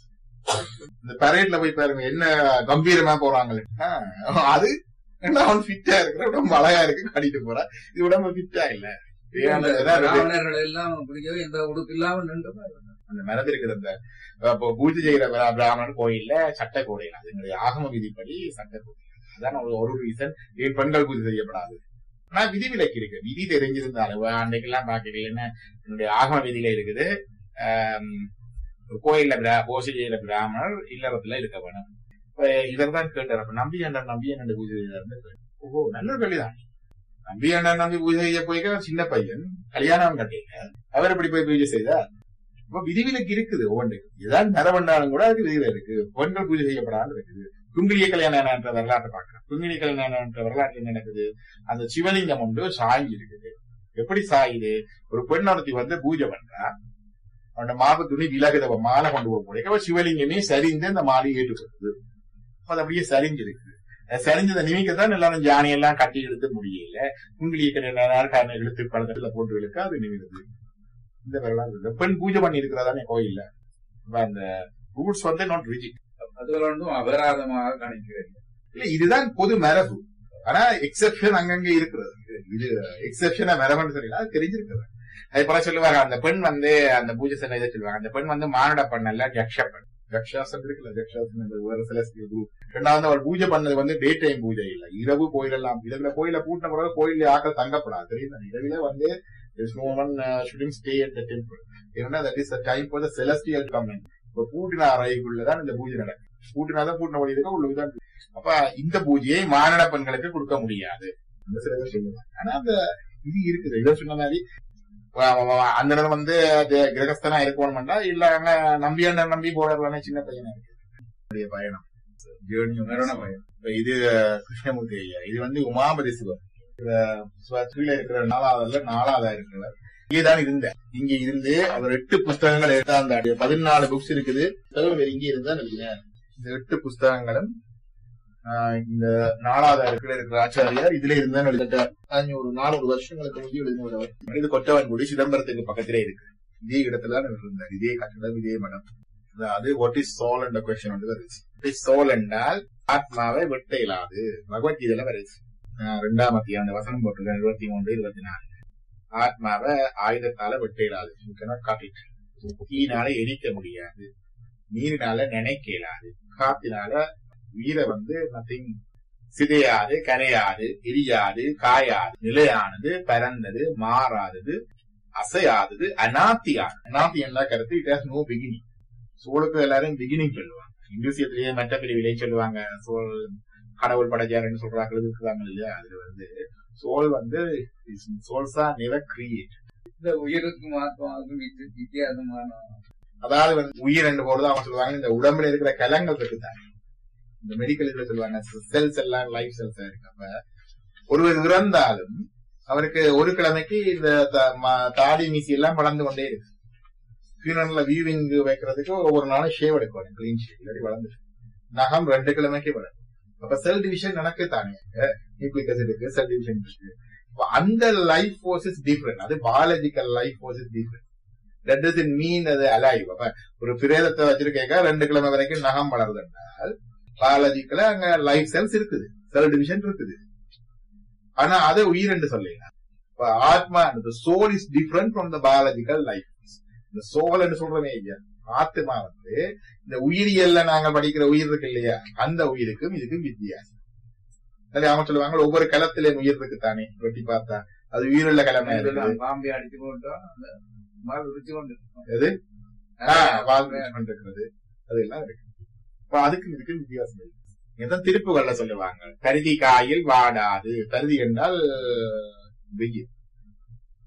இந்த பரேட்ல போய் பாருங்க என்ன கம்பீரமா போறாங்களே ஆஹ், அது என்ன அவன் ஃபிட்டா இருக்கிற உடம்பு அழகா இருக்கு காட்டிட்டு போறா இது உடம்பு ஃபிட்டா இல்ல ஏன் அதான் இருக்கு. பிராமணர்கள் எல்லாம் பிடிக்கவே இந்த உடுப்பு இல்லாம நின்று அந்த மரத்தில் இருக்கிற அந்த இப்போ பூஜை செய்யற பிர- பிராமணன் கோயில்ல சட்டை கோடையில் அதனுடைய ஆகம விதிப்படி சட்டை கோடை அதான் ஒரு ஒரு ரீசன் ஏன் பெண்கள் பூஜை செய்யப்படாது ஆனா விதிவிலக்கு இருக்கு விதி தெரிஞ்சிருந்தாலும் அன்னைக்கெல்லாம் பாக்கிறீங்கன்னா என்னுடைய ஆகம விதியில இருக்குது ஆம், ஒரு கோயில்ல பிரா- பூஜை செய்யற பிராமணர் இல்லறத்துல இருக்க வேணும் இப்ப இவர் தான் கேட்டார் அப்ப நம்பி அண்ணன் நம்பி அண்ணன் பூஜை செய்யறாரு ஓஹோ நல்ல கேள்விதான் நம்பி அண்ணன் நம்பி பூஜை செய்ய போய்க்க ஒரு சின்ன பையன் கல்யாணம் கட்டிங்க அவர் எப்படி போய் பூஜை செய்தார் இப்ப விதிவிலக்கு இருக்குது ஒவ்வொன்றுக்கு ஏதாவது நரவண்டாலும் கூட அதுக்கு விதிவிலக்கு இருக்கு பெண்கள் பூஜை செய்யப்படாமல் இருக்குது குங்கிலிய கல்யாணம் என்ற வரலாற்றை பார்க்கலாம் குங்கிலிய கல்யாணம் என்ற வரலாற்று என்ன நடக்குது அந்த சிவலிங்கம் ஒன்று சாங்கி இருக்குது எப்படி சாயுது ஒரு பெண் ஒருத்தி வந்து பூஜை பண்றா அவனோட மாவு துணி விலகுத அவ மாலை கொண்டு போக முடியும் அவ சிவலிங்கமே சரிந்து அந்த மாலையை ஏற்றுக்கொடுது அது அப்படியே சரிஞ்சிருக்கு அது சரிஞ்சதை நிமிக்கத்தான் எல்லாரும் ஜானி எல்லாம் கட்டி எடுத்து முடியல குங்கிலிய கல்யாணம் காரணம் இழுத்து பழக்கத்துல போட்டு இழுக்க அது நிமிடுது இந்த வரலாறு இருக்கு. பெண் பூஜை பண்ணி இருக்கிறதானே கோயில்ல அப்ப அந்த ரூட்ஸ் வந்து நாட் ரிஜிட் அதுல ஒன்றும் அபராதமாக கணிக்கிறேன் இல்ல இதுதான் பொது மரபு ஆனா எக்ஸெப்ஷன் அங்கங்க இருக்கிறது இது எக்ஸெப்ஷனா மரபுன்னு சொல்லல அது தெரிஞ்சிருக்கிறது அது போல சொல்லுவாங்க அந்த பெண் வந்து அந்த பூஜை செல்ல இதை சொல்லுவாங்க அந்த பெண் வந்து மானுட பண்ணல ஜக்ஷ பெண் ஜக்ஷாசன் இருக்குல்ல ஜக்ஷாசன் என்ற வேற செலஸ்டியல் குரூப் ரெண்டாவது அவள் பூஜை பண்ணது வந்து டே டைம் பூஜை இல்ல இரவு கோயிலெல்லாம் இரவுல கோயில பூட்டின பிறகு கோயில ஆக்கள் தங்கப்படாது தெரியும் இரவில வந்து there's no one uh, shouldn't stay at the temple ஏன்னா that is the time for the celestial coming இப்ப பூட்டின அறைக்குள்ளதான் இந்த பூஜை நடக்கும் பூட்டினாதான் பூட்டின வழி இருக்க உள்ளதுதான் அப்ப இந்த பூஜையை மானிட பெண்களுக்கு கொடுக்க முடியாது அந்த சில பேர் சொல்லுவாங்க ஆனா அந்த இது இருக்குது இதை சொன்ன மாதிரி வ- வ- வ- அந்த நேரம் வந்து அது கிரகஸ்தனா இருக்கணும்டா இல்ல அங்க நம்பி அண்ணன் நம்பி போடுறதானே சின்ன பையனா இருக்கு அதே பயணம் ஜேர்னி மரண பயம் இப்ப இது கிருஷ்ணமூர்த்தி ஐயா இது வந்து உமாபதி சிவன் கீழே இருக்கிற நாலாவதுல நாலாவதா இருக்கிறவர் இங்கேதான் இருந்தேன் இங்க இருந்து அவர் எட்டு புஸ்தகங்கள் எடுத்தாந்தாடி பதினாலு புக்ஸ் இருக்குது புத்தகம் இங்கே இருந்தா நினைக்கிறேன் இந்த எட்டு புஸ்தகங்களும் ஆஹ், இந்த நாலாவதா இருக்கிற இருக்கிற ஆச்சாரியார் இதுல இருந்தா எழுதிட்டார் ஒரு நானூறு வருஷங்களுக்கு முந்தி எழுதினவர் இது கொட்டவன்குடி சிதம்பரத்துக்கு பக்கத்திலே இருக்கு இதே இடத்துல தான் இவர் இருந்தார் இதே கட்டடம் இதே மடம் அதாவது வாட் இஸ் சோல் என்ற கொஸ்டின் வந்து வருது சோல் என்றால் ஆத்மாவை வெட்ட இயலாது பகவத்கீதையில வருது ஆஹ் ரெண்டாம் அத்தியாயம் அந்த வசனம் போட்டிருக்கேன் இருபத்தி மூன்று இருபத்தி நாலு ஆத்மாவை ஆயுதத்தால வெட்ட இயலாது காட்டிட்டு தீனால எரிக்க முடியாது நீரினால நினைக்க இயலாது காத்தினால உயிரை வந்து நத்திங் சிதையாது கரையாது எரியாது காயாது நிலையானது பரந்தது மாறாதது அசையாதது அனாத்தியானது அனாத்தி என்ன கருத்து இட் ஹாஸ் நோ பிகினிங் சோளுக்கு எல்லாரும் பிகினிங் சொல்லுவாங்க இந்துசியத்திலேயே மற்ற பிரிவிலே சொல்லுவாங்க சோல் கடவுள் படைச்சாருன்னு சொல்றாங்க இருக்கிறாங்க இல்லையா அதுல வந்து சோல் வந்து சோல்ஸா நெவர் கிரியேட் இந்த உயிருக்கும் ஆத்மாவுக்கும் வித்தி- வித்தியாசமான அதாவது வந்து உயிர் என்று போது அவங்க சொல்லுவாங்க இந்த உடம்புல இருக்கிற கலங்கள் இருக்குதாங்க இந்த மெடிக்கல் இதுல சொல்லுவாங்க செல்ஸ் எல்லாம் லைஃப் செல்ஸ் இருக்கு அப்ப ஒருவர் இறந்தாலும் அவருக்கு ஒரு கிழமைக்கு இந்த த- ம- தாடி மீசி எல்லாம் வளர்ந்து கொண்டே இருக்கு ஃபியூனர்ல வியூவிங் வைக்கிறதுக்கு ஒவ்வொரு நாளும் ஷேவ் எடுக்கணும் கிளீன் ஷேவ் இல்லாட்டி வளர்ந்து நகம் ரெண்டு கிழமைக்கு வளரும் அப்ப செல் டிவிஷன் நடக்கு தானே நியூக்ளிக் இருக்கு செல் டிவிஷன் இருக்கு அப்ப அந்த லைஃப் ஃபோர்ஸ் இஸ் டிஃப்ரெண்ட் அது biological life force is different that does in mean அது அலைவ் அப்ப ஒரு பிரேதத்தை வச்சிருக்கேங்க ரெண்டு கிழமை வரைக்கும் நகம் வளருது என்றால் பயாலஜிக்கல அங்க லைஃப் செல்ஸ் இருக்குது செல் டிவிஷன் இருக்குது ஆனா அது உயிர் என்று சொல்லலாம் இப்ப ஆத்மா soul is different from the biological life இந்த சோல் என்று சொல்றமே இல்லையா ஆத்மா வந்து இந்த உயிரியல்ல நாங்க படிக்கிற உயிர் இருக்கு இல்லையா அந்த உயிருக்கும் இதுக்கும் வித்தியாசம் சரி அவங்க சொல்லுவாங்க ஒவ்வொரு களத்திலே உயிர் இருக்கு தானே வெட்டி பார்த்தா அது உயிருள்ள கிழமை இருக்குது பாம்பே அடிச்சு போட்டா அந்த மாதிரி உரிச்சு கொண்டு இருக்கும். எது? ஆ, வால் ஆ, யூஸ் பண்றது அதெல்லாம் இருக்கு அப்ப அதுக்கு இதுக்கு வித்தியாசம் இருக்கு இதான் திருப்புகள்ல சொல்லுவாங்க கருதி காயில் வாடாது கருதி என்றால் வெயில்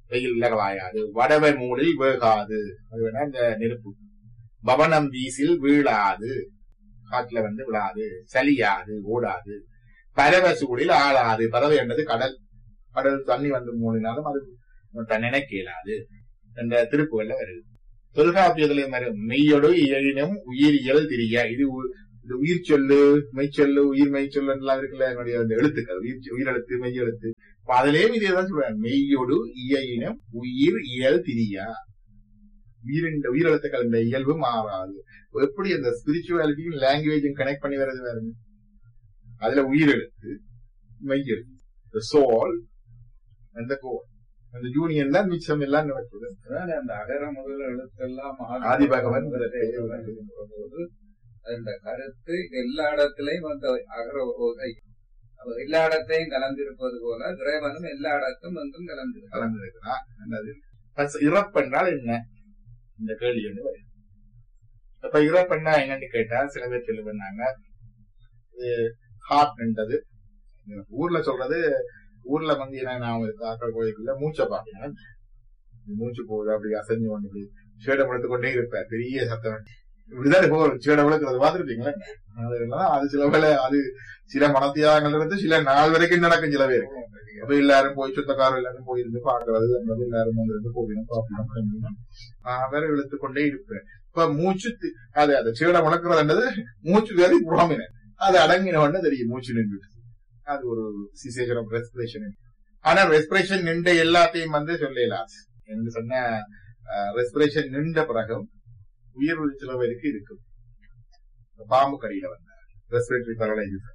வெயில்ல வாயாது வடவை மூலில் வேகாது அது வேணா இந்த நெருப்பு பவனம் வீசில் வீழாது காட்டுல வந்து விழாது சலியாது ஓடாது பறவை சூழில் ஆளாது பறவை என்பது கடல் கடல் தண்ணி வந்து மூடினாலும் அது நினைக்க இயலாது என்ற திருப்புகள்ல வருது தொல்காப்பியத்திலையும் வரும் மெய்யொடு இயலினும் உயிரியல் திரிய இது உ- இது உயிர் சொல்லு மெய்ச்சொல்லு உயிர் மெய்ச்சொல்லு எல்லாம் இருக்குல்ல என்னுடைய அந்த எழுத்துக்கள் உயிர் உயிரெழுத்து மெய்யெழுத்து இப்ப அதுலயும் இதே தான் சொல்றாங்க மெய்யொடு இயலினும் உயிர் இயல் திரியா உயிரின் உயிரெழுத்துக்கள் இந்த இயல்பு மாறாது எப்படி அந்த ஸ்பிரிச்சுவாலிட்டியும் லாங்குவேஜும் கனெக்ட் பண்ணி வர்றது பாருங்க அதுல உயிரெழுத்து மெய்யெழுத்து சோல் அந்த கோல் அந்த யூனியன் தான் மிச்சம் எல்லாம் நடக்குது அதாவது அந்த அகர முதல் எழுத்தெல்லாம் ஆதி பகவன் போது அந்த கருத்து எல்லா இடத்திலையும் அந்த அகர ஓசை அப்ப எல்லா இடத்தையும் கலந்திருப்பது போல இறைவனும் எல்லா இடத்தும் வந்தும் கலந்திருக்கிறான் கலந்துருக்கிறான் என்னது First இறப்பென்றால் என்ன இந்த கேள்வி வந்து வருது. இப்ப இறப்பெண்ணா என்னன்னு கேட்டா சில பேர் சொல்லி பண்ணாங்க இது ஹார்ட்ன்றது ஊர்ல சொல்றது ஊர்ல வந்து என்ன நான் ஆக்கள் கோயிலுக்குள்ள மூச்சை பாத்தீங்கன்னா மூச்சு போகுது அப்படி அசைஞ்சு கொண்டு இப்படி சேடம் எடுத்து கொண்டே இருப்பேன் பெரிய சத்தம் இப்படிதான் இப்போ சேடம் விளக்குறது பார்த்துருப்பீங்களா அது என்னன்னா அது சில வேளை அது சில மனத்தியாகங்கள் இருந்து சில நாள் வரைக்கும் நடக்கும் சில பேருக்கு அப்ப எல்லாரும் போய் சொந்தக்காரர் எல்லாரும் போயிருந்து பாக்குறது அந்த எல்லாரும் வந்து இருந்து போகணும் பாப்பணும் வேற இழுத்து கொண்டே இருப்பேன் இப்ப மூச்சு தி- அது அது சீட முழக்கிறதுன்றது மூச்சு வேறு புறாமின அது அடங்கின உடனே தெரியும் மூச்சு நின்று அது ஒரு சிசேஷன் ஆஃப் ரெஸ்பிரேஷன் ஆனா ரெஸ்பிரேஷன் நின்ற எல்லாத்தையும் வந்து சொல்லலாம் என்று சொன்ன ரெஸ்பிரேஷன் நின்ற பிறகு உயிர் சில பேருக்கு இருக்கும் இந்த பாம்பு கடியில வந்த ரெஸ்பிரேட்டரி பரலைஸ்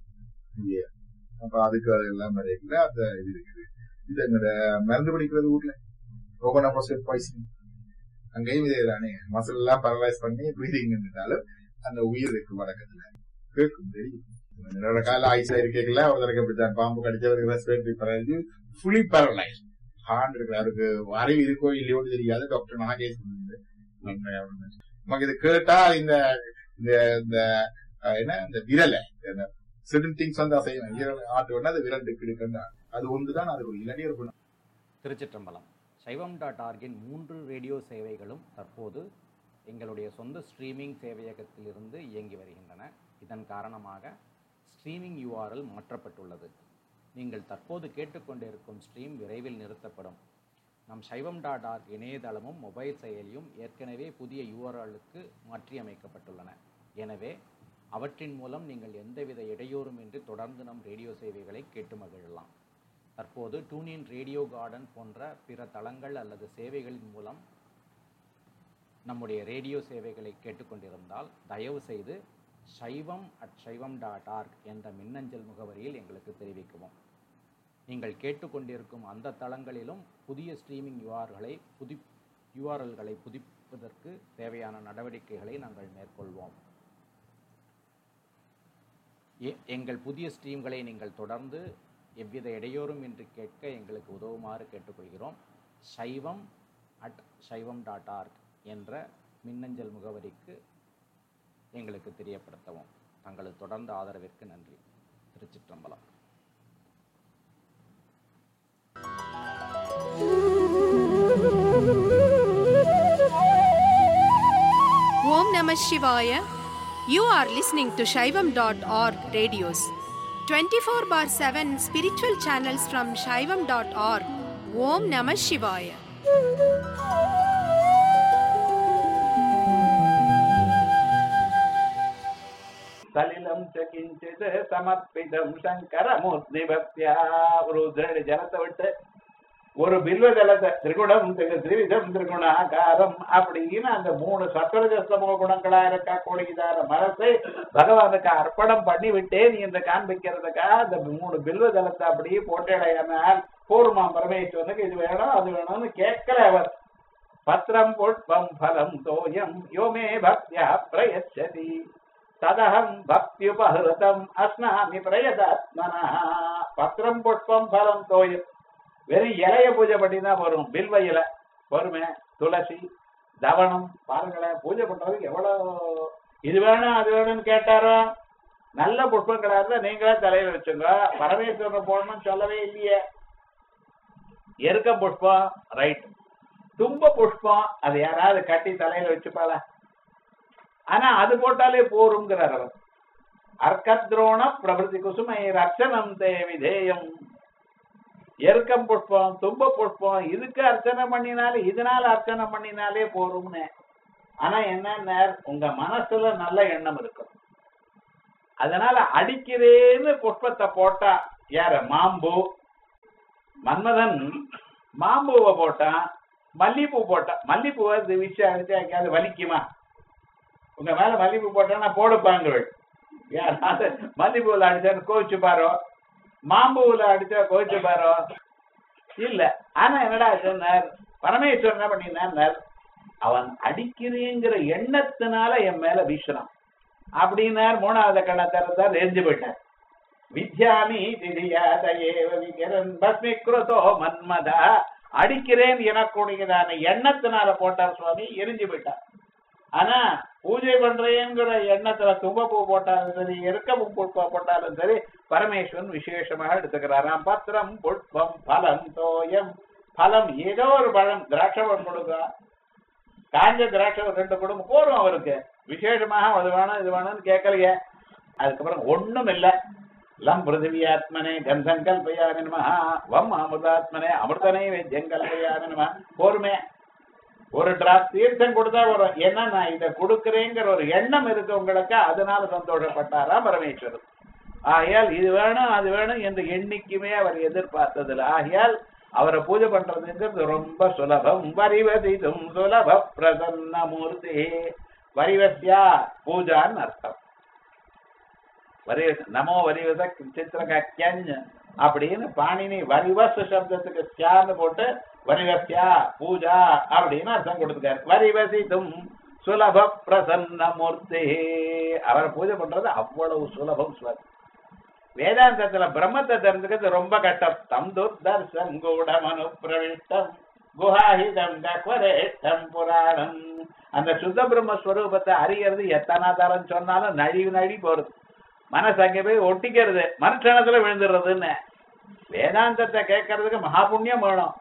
அப்ப அதுக்கு அது எல்லாம் வரைக்குள்ள அந்த இது இருக்குது இது எங்கட மருந்து பிடிக்கிறது ஊர்ல ரோகனோபாசிட் பாய்சன் அங்கேயும் இதே தானே மசில் எல்லாம் பரலைஸ் பண்ணி ப்ரீதிங் இருந்தாலும் அந்த உயிர் இருக்கு வழக்கத்துல கேட்கும் தெரியும் என்னோட கால ஐஸ்ல இருக்கல ஒருத்தருக்கு அப்படித்தான் பாம்பு கடிச்சவருக்கு respiratory paralyse fully paralyse heart இருக்கு அவருக்கு அறிவு இருக்கோ இல்லையோ தெரியாது டாக்டர் நாகேஷ் சொன்னாரு. நமக்கு இது கேட்டா இந்த இந்த இந்த அஹ், என்ன இந்த விரலை certain திங்ஸ் வந்து அசையும் விரல் ஆட்டு வேணா அது விரல் இருக்கு அது ஒன்றுதான் அதுக்கு ஒரு இல்லாட்டி இருக்கணும் திருச்சிற்றம்பலம் சைவம் டாட் ஆர்கின் மூன்று ரேடியோ சேவைகளும் தற்போது எங்களுடைய சொந்த ஸ்ட்ரீமிங் சேவையகத்திலிருந்து இயங்கி வருகின்றன இதன் காரணமாக ஸ்ட்ரீமிங் URL மாற்றப்பட்டுள்ளது நீங்கள் தற்போது கேட்டுக்கொண்டிருக்கும் ஸ்ட்ரீம் விரைவில் நிறுத்தப்படும் நம் சைவம் டாட் ஆர்க் இணையதளமும் மொபைல் செயலியும் ஏற்கனவே புதிய யூஆர்எல்லுக்கு மாற்றியமைக்கப்பட்டுள்ளன எனவே அவற்றின் மூலம் நீங்கள் எந்தவித இடையூறுமின்றி தொடர்ந்து நம் ரேடியோ சேவைகளை கேட்டு மகிழலாம் தற்போது டூனின் ரேடியோ கார்டன் போன்ற பிற தளங்கள் அல்லது சேவைகளின் மூலம் நம்முடைய ரேடியோ சேவைகளை கேட்டுக்கொண்டிருந்தால் தயவு செய்து சைவம் அட் சைவம் டாட் ஆர்க் என்ற மின்னஞ்சல் முகவரியில் எங்களுக்கு தெரிவிக்கவும் நீங்கள் கேட்டுக்கொண்டிருக்கும் அந்த தளங்களிலும் புதிய ஸ்ட்ரீமிங் யூஆர்களை புதி யூஆர்எல்களை புதுப்பிப்பதற்கு தேவையான நடவடிக்கைகளை நாங்கள் மேற்கொள்வோம் எ- எங்கள் புதிய ஸ்ட்ரீம்களை நீங்கள் தொடர்ந்து எவ்வித இடையூறும் இன்றி கேட்க எங்களுக்கு உதவுமாறு கேட்டுக்கொள்கிறோம் சைவம் அட் சைவம் டாட் ஆர்க் என்ற மின்னஞ்சல் முகவரிக்கு எங்களுக்கு தெரியப்படுத்தவும் தங்களது தொடர்ந்த ஆதரவிற்கு நன்றி திருச்சிற்றம்பலம் Om Namah Shivaya. You are listening to Shaivam.org radios. 24 bar 7 spiritual channels from Shaivam.org. Om Namah Shivaya. சலிலம் சகிஞ்சிது சமர்ப்பிதம் Sankaramurthy பக்தியா ஒரு உதிரடி ஜலத்தை விட்டு ஒரு பில்வ ஜலத்தை திரிகுணம் திரு திரிவிதம் திரிகுணாகாரம் அப்படின்னு அந்த மூணு சத்வரஜஸ்தமோ குணங்களா இருக்க கூடியதான மனசை பகவானுக்கு அர்ப்பணம் பண்ணி விட்டே நீ இந்த காண்பிக்கிறதுக்காக அந்த மூணு பில்வ ஜலத்தை அப்படியே போட்டேடையானால் பூர்மா பரமேஸ்வரனுக்கு இது வேணும் அது வேணும்னு கேட்கல அவர் பத்திரம் புஷ்பம் ஃபலம் தோயம் யோமே பக்தியா பிரயச்சதி ததகம் பக்தியுபஹிருதம் அஸ்னாமி பிரயதாத்மனா பத்திரம் புஷ்பம் ஃபலம் தோயம் வெறும் இலைய பூஜை பண்ணினா வரும் பில்வ இலை வருமே துளசி தவனம் பாருங்களேன் பூஜை பண்றதுக்கு எவ்வளவு இது வேணும் அது வேணும்னு கேட்டாரோ நல்ல புஷ்பங்களா இருந்தா நீங்களே தலையில வச்சுங்க பரமேஸ்வரனை போடணும்னு சொல்லவே இல்லையே எருக்க புஷ்பம் ரைட் தும்ப புஷ்பம் அது யாராவது கட்டி தலையில வச்சுப்பாளா ஆனா அது போட்டாலே போருங்கிறார் அவர் அர்க்கத்ரோண பிரபதி குசுமை ரட்சணம் தே விதேயம் எருக்கம் புஷ்பம் தும்ப புஷ்பம் இதுக்கு அர்ச்சனை பண்ணினாலே இதனால அர்ச்சனை பண்ணினாலே போரும்னு ஆனா என்ன உங்க மனசுல நல்ல எண்ணம் இருக்கும் அதனால அடிக்கிறேன்னு புஷ்பத்தை போட்டா யார மாம்பு மன்மதன் மாம்பூவை போட்டான் மல்லிப்பூ போட்டான் மல்லிப்பூவை விச்சு அடிச்சு எங்கேயாவது வலிக்குமா உங்க மேல மல்லிப்பூ போட்டா போடுப்பாங்க யாராவது மல்லிப்பூவில் அடிச்சான்னு கோவிச்சு பாரோ மாம்பூவில் அடிச்சா கோவிச்சு பாரோ இல்ல ஆனா என்னடா சொன்னார் பரமேஸ்வரன் என்ன பண்ணினார் அவன் அடிக்கிறேங்கிற எண்ணத்தினால என் மேல வீசுறான் அப்படின்னார் மூணாவது கண்ணை திறந்தார் எரிஞ்சு போயிட்டார் வித்யாமி திதியாதேவ விகரன் பஸ்மிக்ருதோ மன்மதா அடிக்கிறேன் எனக்கூடியதான எண்ணத்தினால போட்டார் சுவாமி எரிஞ்சு போயிட்டார் ஆனா பூஜை பண்றேங்கிற எண்ணத்துல தும்பப்பூ போட்டாலும் சரி எருக்கம்பூ புஷ்பா போட்டாலும் சரி பரமேஸ்வரன் விசேஷமாக எடுத்துக்கிறாராம் பத்திரம் புஷ்பம் பலம் தோயம் பலம் ஏதோ ஒரு பழம் திராட்சை பழம் கொடுக்க காஞ்ச திராட்சை ஒரு ரெண்டு குடும்பம் போரும் அவருக்கு விசேஷமாக அது வேணும் இது வேணும்னு கேட்கலையே அதுக்கப்புறம் ஒண்ணும் இல்ல லம் பிருத்திவியாத்மனே கந்தம் கல்பயாமி நம வம் அமிர்தாத்மனே அமிர்தனே வேத்தியம் கல்பயாமி நம போருமே ஒரு டிராப் தீர்த்தம் கொடுத்தா வரும் ஏன்னா நான் இதை கொடுக்கிறேங்கிற ஒரு எண்ணம் இருக்கு உங்களுக்கு அதனால சந்தோஷப்பட்டாரா பரமேஸ்வரர் ஆகையால் இது வேணும் அது வேணும் என்று எண்ணிக்குமே அவர் எதிர்பார்த்ததில்லை ஆகையால் அவரை பூஜை பண்றதுங்கிறது ரொம்ப சுலபம் வரிவதிதும் சுலப பிரசன்ன மூர்த்தி வரிவசியா பூஜான்னு அர்த்தம் வரி நமோ வரிவச சித்திரகன் அப்படின்னு பாணினி வரிவச சப்தத்துக்கு சியான்னு போட்டு வரிவசியா பூஜா அப்படின்னு அர்த்தம் கொடுத்துருக்காரு வரிவசிதும் சுலப பிரசன்ன மூர்த்தி அவரை பூஜை பண்றது அவ்வளவு சுலபம் சுலபம் வேதாந்தத்துல பிரம்மத்தை தெரிஞ்சுக்கிறது ரொம்ப கஷ்டம் தம் துர்தர்சம் கூடமனு பிரவிஷ்டம் குஹாஹிதம் கக்வரேஷ்டம் புராணம் அந்த சுத்த பிரம்மஸ்வரூபத்தை அறியறது எத்தனை தரம் சொன்னாலும் நழிவு நழி போறது மனசு அங்கே போய் ஒட்டிக்கிறது மனுஷனத்துல விழுந்துடுறதுன்னு வேதாந்தத்தை கேட்கறதுக்கு மகா புண்ணியம் வேணும்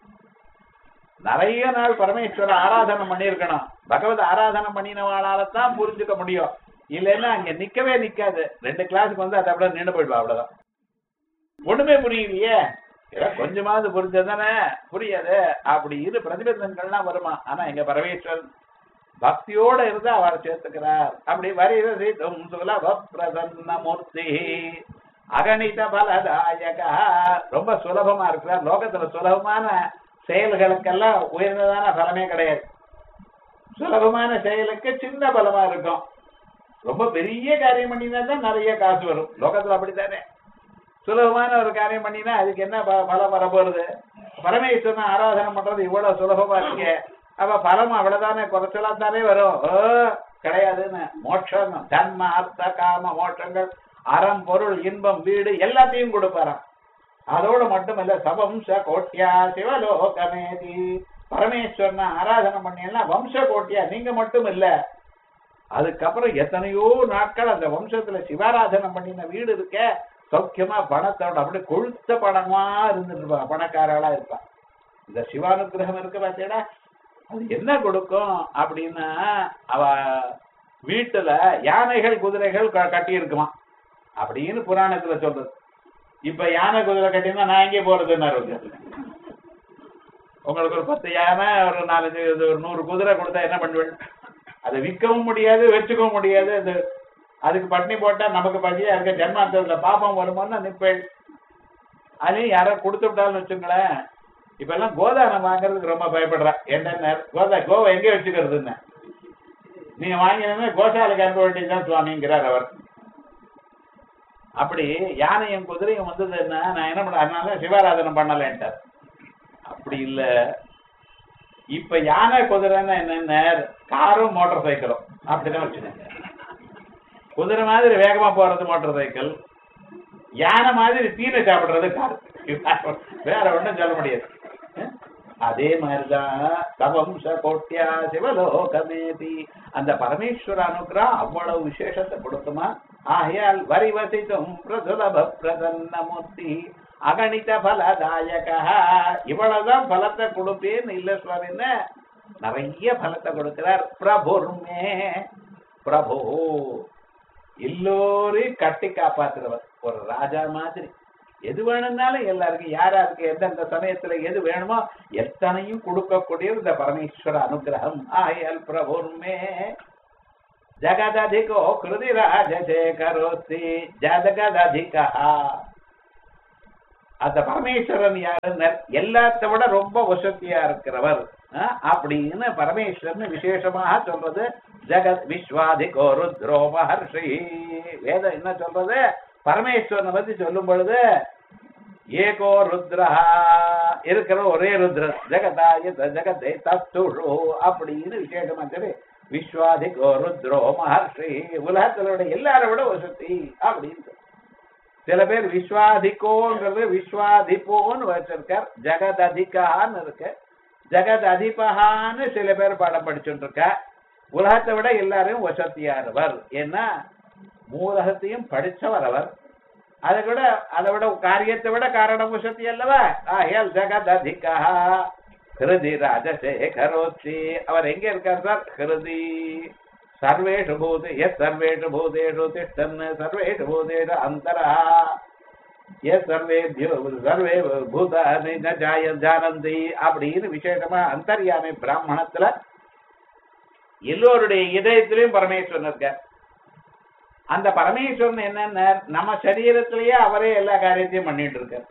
நிறைய நாள் பரமேஸ்வர ஆராதனை பண்ணியிருக்கணும் பகவத் ஆராதனை பண்ணினவாளால தான் புரிஞ்சுக்க முடியும் இல்லைன்னா அங்க நிக்கவே நிக்காது ரெண்டு கிளாஸுக்கு வந்து அதை அப்படியே நின்று போயிடுவா அவ்வளவுதான் ஒண்ணுமே புரியலையே ஏதோ கொஞ்சமாவது புரிஞ்சதானே புரியாது அப்படி இரு பிரதிபந்தங்கள்லாம் வருமா ஆனா எங்க பரமேஸ்வரன் பக்தியோட இருந்து அவரை சேர்த்துக்கிறார் அப்படி வரிவசித்தும் சுலப பிரசன்ன மூர்த்தி அகணித பலதாயகா ரொம்ப சுலபமா இருக்கிறார் லோகத்துல சுலபமான செயல்களுக்கெல்லாம் உயர்ந்ததான பலமே கிடையாது சுலபமான செயலுக்கு சின்ன பலமா இருக்கும் ரொம்ப பெரிய காரியம் பண்ணினா தான் நிறைய காசு வரும் லோகத்துல அப்படித்தானே சுலபமான ஒரு காரியம் பண்ணினா அதுக்கு என்ன ப- பலம் வரப்போறது பரமேஸ்வரன் ஆராதனை பண்றது இவ்வளவு சுலபமா இருக்கு அப்ப பலம் அவ்வளவுதானே குறைச்சலா தானே வரும் ஓ, கிடையாதுன்னு மோட்சம் தன்ம அர்த்த காம மோட்சங்கள் அறம் பொருள் இன்பம் வீடு எல்லாத்தையும் கொடுப்பாராம் அதோட மட்டுமல்ல சவம்ச கோட்டியா சிவலோகமேதி பரமேஸ்வரனை ஆராதனை பண்ணீங்கன்னா வம்ச கோட்டியா நீங்க மட்டும் இல்ல அதுக்கப்புறம் எத்தனையோ நாட்கள் அந்த வம்சத்துல சிவாராதனை பண்ணின வீடு இருக்க சௌக்கியமா பணத்தோட அப்படியே கொழுத்த பணமா இருந்துட்டு இருப்பா பணக்காரளா இருப்பா இந்த சிவானுகிரகம் இருக்கு பாத்தீங்களா அது என்ன கொடுக்கும் அப்படின்னா அவ வீட்டுல யானைகள் குதிரைகள் க- கட்டி இருக்குமா அப்படின்னு புராணத்துல சொல்றது இப்ப யானை குதிரை கட்டினா நான் எங்கே போறதுன்னாரு உங்களுக்கு ஒரு பத்து யானை ஒரு நாலஞ்சு இது ஒரு நூறு குதிரை கொடுத்தா என்ன பண்ணுவேன் அதை விற்கவும் முடியாது வச்சுக்கவும் முடியாது அது அதுக்கு பட்னி போட்டா நமக்கு பசியா இருக்க ஜென்மாந்தத்துல பாப்பம் வருமோன்னு நிப்பேன் அதையும் யாரோ கொடுத்து விட்டாலும் வச்சுங்களேன் இப்ப எல்லாம் கோதானம் வாங்குறதுக்கு ரொம்ப பயப்படுறா என்ன கோதா கோவை எங்கே வச்சுக்கிறதுன்னு நீங்க வாங்கினா கோசாலைக்கு அனுப்ப வேண்டியதுதான் சுவாமிங்கிறார் அவர் அப்படி யானையும் குதிரையும் வந்தது என்ன நான் என்ன பண்ண அதனால சிவாராதனை பண்ணலன்ட்டார் அப்படி இல்ல இப்ப யானை குதிரைன்னா என்னென்ன காரும் மோட்டார் சைக்கிளும் அப்படிதான் வச்சுக்கோங்க குதிரை மாதிரி வேகமா போறது மோட்டார் சைக்கிள் யானை மாதிரி தீனை சாப்பிடுறது கார் வேற ஒண்ணும் சொல்ல முடியாது அஹ்? அதே மாதிரிதான் தவம்ச கோட்டியா சிவலோகமேதி அந்த பரமேஸ்வர அனுகிரகம் அவ்வளவு விசேஷத்தை கொடுக்குமா ஆகையால் வரிவசித்தும் பிரசுலப பிரசன்ன மூர்த்தி அகணித பலதாயக இவ்வளவுதான் பலத்தை கொடுப்பேன்னு இல்ல சுவாமின்னு நிறைய பலத்தை கொடுக்கிறார் பிரபுர்மே பிரபு எல்லோரையும் கட்டி காப்பாத்துறவர் ஒரு ராஜா மாதிரி எது வேணும்னாலும் எல்லாருக்கும் யாராருக்கு எந்தெந்த சமயத்துல எது வேணுமோ எத்தனையும் கொடுக்கக்கூடிய இந்த பரமேஸ்வர அனுகிரகம் ஆயல் பிரபுர்மே ஜகததிகோ கிருதிராஜசேகரோஸ்தி ஜகததிகா அந்த பரமேஸ்வரன் யாருன்னு எல்லாத்த விட ரொம்ப வசதியா இருக்கிறவர் அஹ், அப்படின்னு பரமேஸ்வரன் விசேஷமாக சொல்றது ஜெகத் விஸ்வாதிகோ ருத்ரோ மகர்ஷி வேதம் என்ன சொல்றது பரமேஸ்வரனை பத்தி சொல்லும் பொழுது ஏகோ ருத்ரா இருக்கிற ஒரே ருத்ரர் ஜெகதாய ஜெகதே தத்துஷு அப்படின்னு விசேஷமா சொல்லி விஸ்வாதிகோ ருத்ரோ மகர்ஷி உலகத்துல விட எல்லாரை விட வசதி அப்படின்னு சொல்லு. சில பேர் விஸ்வாதிகோங்கிறது விஸ்வாதிபோன்னு வச்சிருக்கார் ஜெகத் அதிகான்னு இருக்கு ஜெகத் அதிபகான்னு சில பேர் பாடம் படிச்சுட்டு இருக்கா உலகத்தை விட எல்லாரையும் வசதியானவர் ஏன்னா மூலகத்தையும் படிச்சவர் அவர் அதை விட அதை விட காரியத்தை விட காரணம் வசதி அல்லவா ஆயல் ஜெகத் அதிகா ஹிருதி ராஜசேகரோச்சி அவர் எங்க இருக்கார் சார் ஹிருதி சர்வேஷு பூதே எஸ் சர்வேஷு பூதேஷு திஷ்டன் சர்வேஷு பூதேஷு அந்தரா எஸ் சர்வேபியோ சர்வே பூதானி ந ஜாய ஜானந்தி அப்படின்னு விசேஷமா அந்தர்யாமி பிராமணத்துல எல்லோருடைய இதயத்திலையும் பரமேஸ்வரன் இருக்கார் அந்த பரமேஸ்வரன் என்னன்னா நம்ம சரீரத்திலேயே அவரே எல்லா காரியத்தையும் பண்ணிட்டு இருக்கார்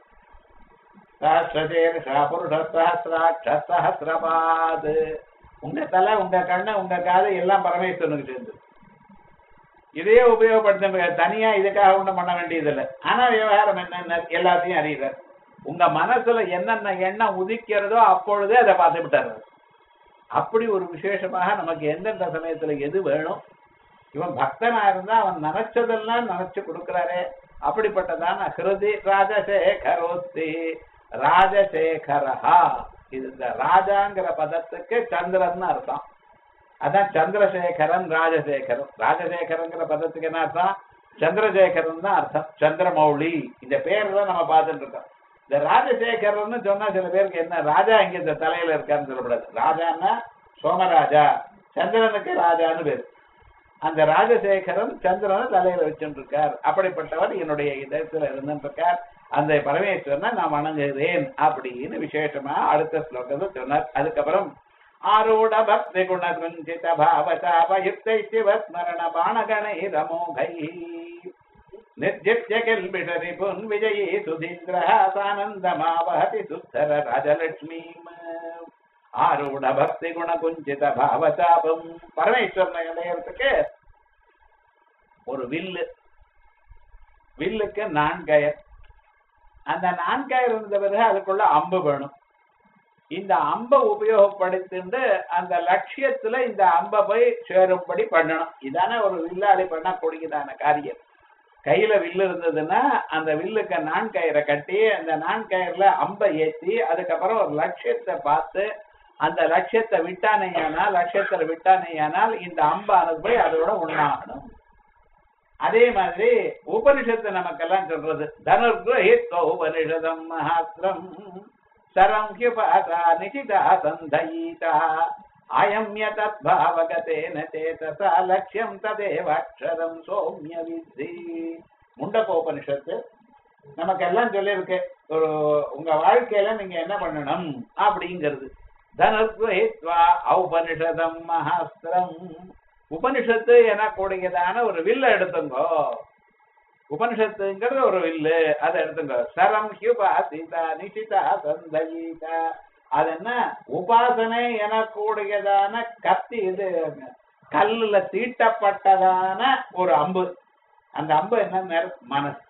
சஹஸ்ரசேர்ஷா புருஷ சஹஸ்ராட்ச சஹஸ்ரபாத் உங்க தலை உங்க கண்ணு உங்க காது எல்லாம் பரமேஸ்வரனுக்கு சேர்ந்து இதையே உபயோகப்படுத்த தனியா இதுக்காக ஒண்ணும் பண்ண வேண்டியதில்லை ஆனா விவகாரம் என்னென்ன எல்லாத்தையும் அறிகிறார் உங்க மனசுல என்னென்ன எண்ணம் உதிக்கிறதோ அப்பொழுதே அதை பார்த்து விட்டாரு அப்படி ஒரு விசேஷமாக நமக்கு எந்தெந்த சமயத்துல எது வேணும் இவன் பக்தனா இருந்தா அவன் நினைச்சதெல்லாம் நினைச்சு கொடுக்கிறாரே அப்படிப்பட்டதான ஹிருதி ராஜசேகரோஸ்தி ராஜசேகரஹா இது இந்த ராஜாங்கிற பதத்துக்கு சந்திரன் அர்த்தம் அதான் சந்திரசேகரன் ராஜசேகரன் ராஜசேகரங்கிற பதத்துக்கு என்ன அர்த்தம் சந்திரசேகரன் தான் அர்த்தம் சந்திரமௌலி இந்த பேர் தான் நம்ம பார்த்துட்டு இருக்கோம் இந்த ராஜசேகரன் சொன்னா சில பேருக்கு என்ன ராஜா இங்க இந்த தலையில இருக்காருன்னு சொல்லக்கூடாது ராஜான்னா சோமராஜா சந்திரனுக்கு ராஜான்னு பேர் அந்த ராஜசேகரன் சந்திரனை தலையில வச்சுட்டு இருக்கார் அப்படிப்பட்டவர் என்னுடைய இதயத்துல இருந்துட்டு இருக்கார் அந்த பரமேஸ்வரனை நான் வணங்குகிறேன் அப்படின்னு விசேஷமா அடுத்த ஸ்லோகத்தை சொன்னார் அதுக்கப்புறம் ஆரூட பக்தி குணகுஞ்சித பாவசாபயுக்தை சிவஸ்மரண பாணகணை ரமோகை निर्जित्य किल्बिषरिपुन् विजयी सुधीन्द्रः सानन्दमावहति सुत्तर राजलक्ष्मीम् ஆரூட பக்தி குண குஞ்சித பாவசாபம் பரமேஸ்வரனை அடையறதுக்கு ஒரு வில்லு வில்லுக்கு நான்கயர் அந்த நான்கயர் இருந்த பிறகு அதுக்குள்ள அம்பு வேணும் இந்த அம்பை உபயோகப்படுத்திட்டு அந்த லட்சியத்துல இந்த அம்பை போய் சேரும்படி பண்ணணும் இதானே ஒரு வில்லாளி பண்ணக்கூடியதான காரியம் கையில வில்லு இருந்ததுன்னா அந்த வில்லுக்கு நான் கயிறை கட்டி அந்த நான் கயிறுல அம்பை ஏத்தி அதுக்கப்புறம் ஒரு லட்சியத்தை பார்த்து அந்த லட்சியத்தை விட்டானேயானால் லட்சியத்துல விட்டானேயானால் இந்த அம்பானது போய் அதோட உண்ணாகணும் அதே மாதிரி உபனிஷத்து நமக்கெல்லாம் சொல்றது தனுர்கிரகித்வ உபனிஷதம் மகாஸ்திரம் சரம் ஹியுபாதா நிச்சிதா சந்தயீதா அயம்ய தத்பாவகதேன சேதசா லட்சியம் ததேவாட்சரம் சோம்ய வித்தி முண்டகோபனிஷத்து நமக்கெல்லாம் சொல்லியிருக்கு ஒரு உங்க வாழ்க்கையில நீங்க என்ன பண்ணணும் அப்படிங்கிறது தனுர்கிரகித்வா ஔபனிஷதம் மகாஸ்திரம் உபனிஷத்து எனக்கூடியதான ஒரு வில்ல எடுத்துங்கோ உபனிஷத்துங்கிறது ஒரு வில்லு அதை எடுத்துங்க சரம் ஹியுபா சீதா நிஷிதா சந்தயீதா அது என்ன உபாசனை எனக்கூடியதான கத்தி இது கல்லுல தீட்டப்பட்டதான ஒரு அம்பு அந்த அம்பு என்ன மனசு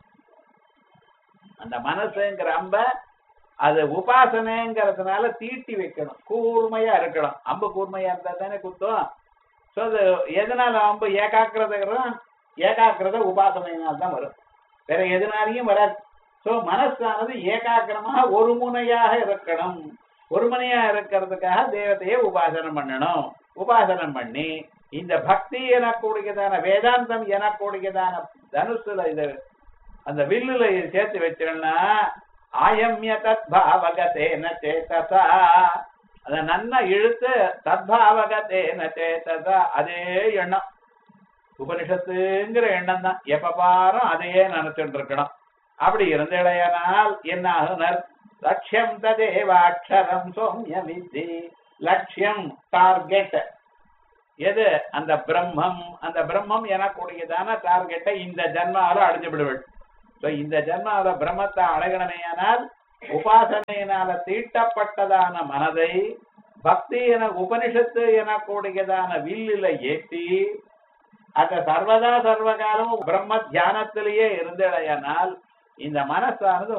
அந்த மனசுங்கிற அம்ப அது உபாசனைங்கிறதுனால தீட்டி வைக்கணும் கூர்மையா இருக்கணும் அம்பு கூர்மையா இருந்தா தானே குத்தும் சோ அது எதனால அம்பு ஏகாக்கிரதை ஏகாக்கிரதை உபாசனையினால் தான் வரும் வேற எதனாலையும் வராது சோ மனசானது ஏகாக்கிரமாக ஒரு முனையாக இருக்கணும் ஒரு முனையா இருக்கிறதுக்காக தேவதையை உபாசனம் பண்ணணும் உபாசனம் பண்ணி இந்த பக்தி எனக்கூடியதான வேதாந்தம் எனக்கூடியதான தனுசுல இது அந்த வில்லுல இது சேர்த்து வச்சோம்னா ஆயம்ய தத்பாவகதேன சேதசா அத நன்னா இழுத்து தத்பாவகதேன சேதசா அதே எண்ணம் உபனிஷத்துங்கிற எண்ணம் தான் எப்ப பாரும் அதையே நினைச்சுட்டு இருக்கணும் அப்படி இருந்தடையானால் என்ன ஆகுனர் லட்சியம் ததேவாட்சரம் சோம்ய வித்தி லட்சியம் டார்கெட் எது அந்த பிரம்மம் அந்த பிரம்மம் எனக்கூடியதான டார்கெட்டை இந்த ஜன்மாவில அடைஞ்சு விடுவள் So, இந்த ஜன்மாவில பிரம்மத்தை அடையணுமேயானால் உபாசனையினால தீட்டப்பட்டதான மனதை பக்தி என உபனிஷத்து எனக்கூடியதான வில்லில ஏற்றி அந்த சர்வதா சர்வகாலமும் பிரம்ம தியானத்திலேயே இருந்தடையானால் இந்த மனசானது